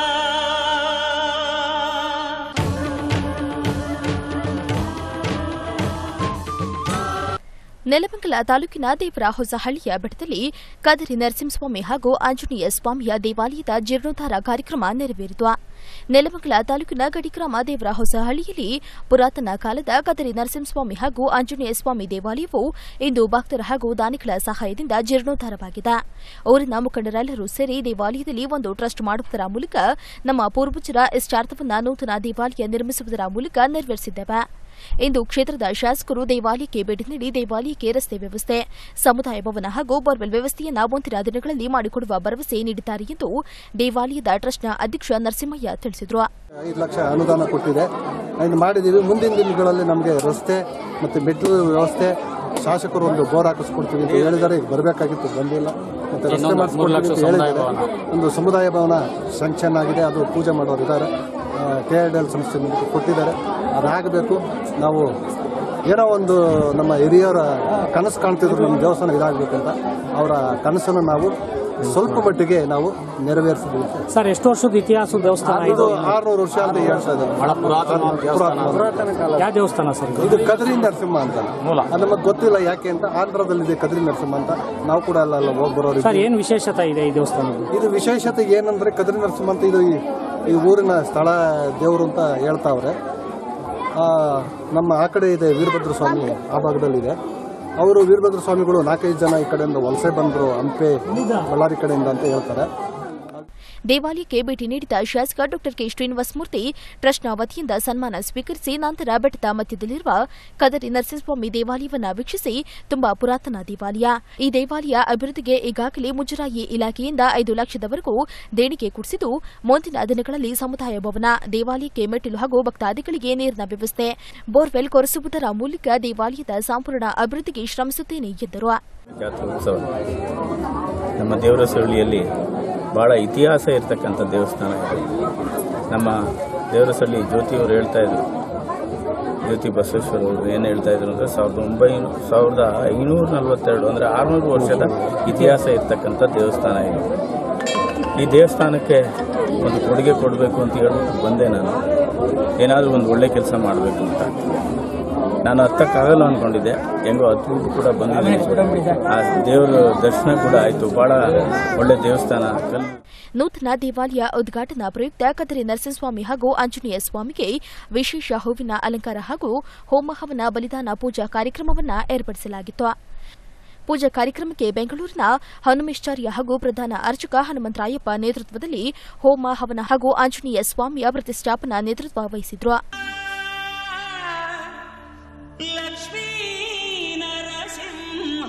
ನೆಲಮಂಗಲ ತಾಲೂಕಿನ ದೇವರ ಹೊಸಹಳ್ಳಿಯ ಬೆಟ್ಟದಲ್ಲಿ ಕದರಿ ನರಸಿಂಹಸ್ವಾಮಿ ಹಾಗೂ ಆಂಜನೇಯ ಸ್ವಾಮಿಯ ದೇವಾಲಯದ ಜೀರ್ಣೋದ್ಧಾರ ಕಾರ್ಯಕ್ರಮ ನೆರವೇರಿತು ನೆಲಮಂಗಲ ತಾಲೂಕಿನ ಗಡಿಗ್ರಾಮ ದೇವರ ಹೊಸಹಳ್ಳಿಯಲ್ಲಿ ಪುರಾತನ ಕಾಲದ ಕದರಿ ನರಸಿಂಹಸ್ವಾಮಿ ಹಾಗೂ ಆಂಜನೇಯ ಸ್ವಾಮಿ ದೇವಾಲಯವು ಇಂದು ಭಕ್ತರ ಹಾಗೂ ದಾನಿಗಳ ಸಹಾಯದಿಂದ ಜೀರ್ಣೋದ್ಧಾರವಾಗಿದೆ ಊರಿನ ಮುಖಂಡರೆಲ್ಲರೂ ಸೇರಿ ದೇವಾಲಯದಲ್ಲಿ ಒಂದು ಟ್ರಸ್ಟ್ ಮಾಡುವುದರ ಮೂಲಕ ನಮ್ಮ ಪೂರ್ವಜರ ಇಷ್ಟಾರ್ಥವನ್ನ ನೂತನ ದೇವಾಲಯ ನಿರ್ಮಿಸುವುದರ ಮೂಲಕ ನೆರವೇರಿಸಿದ್ದೇವೆ ಇಂದು ಕ್ಷೇತ್ರದ ಶಾಸಕರು ದೇವಾಲಯಕ್ಕೆ ಭೇಟಿ ನೀಡಿ ದೇವಾಲಯಕ್ಕೆ ರಸ್ತೆ ವ್ಯವಸ್ಥೆ ಸಮುದಾಯ ಭವನ ಹಾಗೂ ಬೋರ್ವೆಲ್ ವ್ಯವಸ್ಥೆಯನ್ನ ಮುಂದಿನ ದಿನಗಳಲ್ಲಿ ಮಾಡಿಕೊಡುವ ಭರವಸೆ ನೀಡಿದ್ದಾರೆ ಎಂದು ದೇವಾಲಯದ ಟ್ರಸ್ಟ್ನ ಅಧ್ಯಕ್ಷ ನರಸಿಂಹಯ್ಯ ತಿಳಿಸಿದರು ಐದು ಲಕ್ಷ ಅನುದಾನ ಕೊಟ್ಟಿದೆ ಇನ್ನು ಮಾಡಿದ್ದೀವಿ ಮುಂದಿನ ದಿನಗಳಲ್ಲಿ ನಮಗೆ ರಸ್ತೆ ಮತ್ತು ಮೆಟ್ಲು ವ್ಯವಸ್ಥೆ ಶಾಸಕರು ಒಂದು ಬೋರ್ ಹಾಕಿಸ್ಕೊಡ್ತೀವಿ ಅಂತ ಹೇಳಿದ್ದಾರೆ ಈಗ ಬರಬೇಕಾಗಿತ್ತು ಬಂದಿಲ್ಲ ಮತ್ತೆ ರಸ್ತೆ ಇನ್ನೊಂದು ಮೂರು ಲಕ್ಷ ಮಾಡಿಸ್ಕೊಡ್ತೀವಿ ಅಂತ ಸಮುದಾಯ ಹೇಳಿದ್ದಾರೆ ಒಂದು ಸಮುದಾಯ ಭವನ ಸ್ಯಾಂಕ್ಷನ್ ಆಗಿದೆ ಅದು ಪೂಜೆ ಮಾಡೋರು ಇದ್ದಾರೆ ಕೆ ಎಡ್ ಎಲ್ ಸಂಸ್ಥೆ ಮುಂದೆ ಕೊಟ್ಟಿದ್ದಾರೆ ಅದಾಗಬೇಕು ನಾವು ಏನೋ ಒಂದು ನಮ್ಮ ಹಿರಿಯರ ಕನಸು ಕಾಣ್ತಿದ್ರು ನಮ್ಮ ದೇವಸ್ಥಾನ ಇದಾಗಬೇಕಂತ ಅವರ ಕನಸನ್ನು ನಾವು ಸ್ವಲ್ಪ ಮಟ್ಟಿಗೆ ನಾವು ನೆರವೇರಿಸಿದ್ವಿ ಸರ್ ಎಷ್ಟು ವರ್ಷದ ಇತಿಹಾಸ ದೇವಸ್ಥಾನ ಇದು ಇದು ಆರ್ನೂರು ವರ್ಷ ಅಂತ ಹೇಳ್ತಾ ಇದ್ದಾರೆ ಬಹಳ ಪುರಾತನ ದೇವಸ್ಥಾನ. ಪುರಾತನ ಕಾಲ. ಯಾವ ದೇವಸ್ಥಾನ ಸರ್ ಇದು? ಇದು ಕದ್ರಿ ನರಸಿಂಹ ಅಂತ ಅದು ನಮಗೆ ಗೊತ್ತಿಲ್ಲ ಯಾಕೆ ಅಂತ ಆಂಧ್ರದಲ್ಲಿದೆ ಕದ್ರಿ ನರಸಿಂಹ ಅಂತ ನಾವು ಕೂಡ ಅಲ್ಲ ಹೋಗಿ ಬರೋರು ಸರ್ ಏನು ವಿಶೇಷತೆ ಇದೆ ಈ ದೇವಸ್ಥಾನದ್ದು ಇದು ವಿಶೇಷತೆ ಏನಂದ್ರೆ ಕದ್ರಿ ನರಸಿಂಹ ಅಂತ ಇದು ಈ- ಈ ಊರಿನ ಸ್ಥಳ ದೇವರು ಅಂತ ಹೇಳ್ತಾವ್ರೆ ಆ, ನಮ್ಮ ಆ ಕಡೆ ಇದೆ ವೀರಭದ್ರ ಸ್ವಾಮಿ ಆ ಭಾಗದಲ್ಲಿದೆ ಅವರು ವೀರಭದ್ರ ಸ್ವಾಮಿಗಳು ನಾಲ್ಕೈದು ಜನ ಈ ಕಡೆಯಿಂದ ವಲಸೆ ಬಂದರು ಹಂಪೆ ಬಳ್ಳಾರಿ ಕಡೆಯಿಂದ ಅಂತ ಹೇಳ್ತಾರೆ ದೇವಾಲಯಕ್ಕೆ ಭೇಟಿ ನೀಡಿದ ಶಾಸಕ ಡಾ ಕೆ ಶ್ರೀನಿವಾಸ ಮೂರ್ತಿ ಟ್ರಸ್ಟ್ನ ವತಿಯಿಂದ ಸನ್ಮಾನ ಸ್ವೀಕರಿಸಿ ನಂತರ ಬೆಟ್ಟದ ಮಧ್ಯದಲ್ಲಿರುವ ಕದರಿ ನರಸಿಂಹಸ್ವಾಮಿ ದೇವಾಲಯವನ್ನು ವೀಕ್ಷಿಸಿ ತುಂಬಾ ಪುರಾತನ ದೇವಾಲಯ ಈ ದೇವಾಲಯ ಅಭಿವೃದ್ಧಿಗೆ ಈಗಾಗಲೇ ಮುಜರಾಯಿ ಇಲಾಖೆಯಿಂದ ಐದು ಲಕ್ಷದವರೆಗೂ ದೇಣಿಗೆ ಕೊಡಿಸಿದ್ದು ಮುಂದಿನ ದಿನಗಳಲ್ಲಿ ಸಮುದಾಯ ಭವನ ದೇವಾಲಯಕ್ಕೆ ಮೆಟ್ಟಿಲು ಹಾಗೂ ಭಕ್ತಾದಿಗಳಿಗೆ ನೀರಿನ ವ್ಯವಸ್ಥೆ ಬೋರ್ವೆಲ್ ಕೊರೆಸುವುದರ ಮೂಲಕ ದೇವಾಲಯದ ಸಂಪೂರ್ಣ ಅಭಿವೃದ್ಧಿಗೆ ಶ್ರಮಿಸುತ್ತೇನೆ ಎಂದರು ಜಾತ್ರೆ ಉತ್ಸವ ನಮ್ಮ ದೇವರ ಸಳ್ಳಿಯಲ್ಲಿ ಭಾಳ ಇತಿಹಾಸ ಇರತಕ್ಕಂಥ ದೇವಸ್ಥಾನ ಇದು ನಮ್ಮ ದೇವರಸಳ್ಳಿ ಜ್ಯೋತಿಯವರು ಹೇಳ್ತಾ ಇದ್ರು ಜ್ಯೋತಿ ಬಸವೇಶ್ವರ ಅವರು ಏನು ಹೇಳ್ತಾ ಇದ್ರು ಅಂದರೆ ಸಾವಿರದ ಒಂಬೈನೂರು ಸಾವಿರದ ಐನೂರ ನಲವತ್ತೆರಡು ಅಂದರೆ ಆರುನೂರು ವರ್ಷದ ಇತಿಹಾಸ ಇರತಕ್ಕಂಥ ದೇವಸ್ಥಾನ ಇದು ಈ ದೇವಸ್ಥಾನಕ್ಕೆ ಒಂದು ಕೊಡುಗೆ ಕೊಡಬೇಕು ಅಂತ ಹೇಳ್ಬಿಟ್ಟು ಬಂದೆ ನಾನು ಏನಾದರೂ ಒಂದು ಒಳ್ಳೆ ಕೆಲಸ ಮಾಡಬೇಕು ಅಂತ ನಾನು ಹತ್ತಕ್ಕಾಗಲ್ಲ ಅಂದ್ಕೊಂಡಿದ್ದೆ ಹೆಂಗೋ ಹತ್ತು ಕೂಡ ಬಂದಿದ್ದೀನಿ ಆ ದೇವರ ದರ್ಶನ ಕೂಡ ಆಯಿತು ಭಾಳ ಒಳ್ಳೆ ದೇವಸ್ಥಾನ ಕಲ್ಲು ನೂತನ ದೇವಾಲಯ ಉದ್ಘಾಟನಾ ಪ್ರಯುಕ್ತ ಕದರಿ ನರಸಿಂಹಸ್ವಾಮಿ ಹಾಗೂ ಆಂಜನೇಯ ಸ್ವಾಮಿಗೆ ವಿಶೇಷ ಹೂವಿನ ಅಲಂಕಾರ ಹಾಗೂ ಹೋಮ ಹವನ ಬಲಿದಾನ ಪೂಜಾ ಕಾರ್ಯಕ್ರಮವನ್ನು ಏರ್ಪಡಿಸಲಾಗಿತ್ತು ಪೂಜಾ ಕಾರ್ಯಕ್ರಮಕ್ಕೆ ಬೆಂಗಳೂರಿನ ಹನುಮೇಶ್ಚಾರ್ಯ ಹಾಗೂ ಪ್ರಧಾನ ಅರ್ಚಕ ಹನುಮಂತರಾಯಪ್ಪ ನೇತೃತ್ವದಲ್ಲಿ ಹೋಮ ಹವನ ಹಾಗೂ ಆಂಜನೇಯ ಸ್ವಾಮಿಯ ಪ್ರತಿಷ್ಠಾಪನಾ ನೇತೃತ್ವ ವಹಿಸಿದ್ರು ಲಕ್ಷ್ಮೀ ನರಸಿಂಹ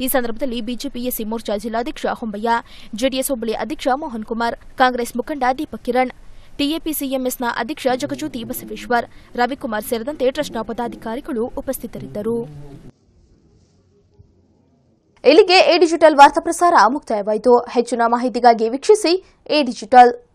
ಈ ಸಂದರ್ಭದಲ್ಲಿ ಬಿಜೆಪಿ ಎಸ್ಸಿ ಮೋರ್ಚಾ ಜಿಲ್ಲಾಧ್ಯಕ್ಷ ಹೊಂಬಯ್ಯ ಜೆಡಿಎಸ್ ಹೋಬಳಿ ಅಧ್ಯಕ್ಷ ಮೋಹನ್ ಕುಮಾರ್ ಕಾಂಗ್ರೆಸ್ ಮುಖಂಡ ದೀಪಕ್ ಕಿರಣ್ ಟಿಎಪಿಸಿಎಂಎಸ್ನ ಅಧ್ಯಕ್ಷ ಜಗಜ್ಯೋತಿ ಬಸವೇಶ್ವರ್ ರವಿಕುಮಾರ್ ಸೇರಿದಂತೆ ಟ್ರಸ್ಟ್ನ ಪದಾಧಿಕಾರಿಗಳು ಉಪಸ್ಥಿತರಿದ್ದರು ಇಲ್ಲಿಗೆ ಎ ಡಿಜಿಟಲ್ ವಾರ್ತಾ ಪ್ರಸಾರ ಮುಕ್ತಾಯವಾಯಿತು ಹೆಚ್ಚಿನ ಮಾಹಿತಿಗಾಗಿ ವೀಕ್ಷಿಸಿ ಎ ಡಿಜಿಟಲ್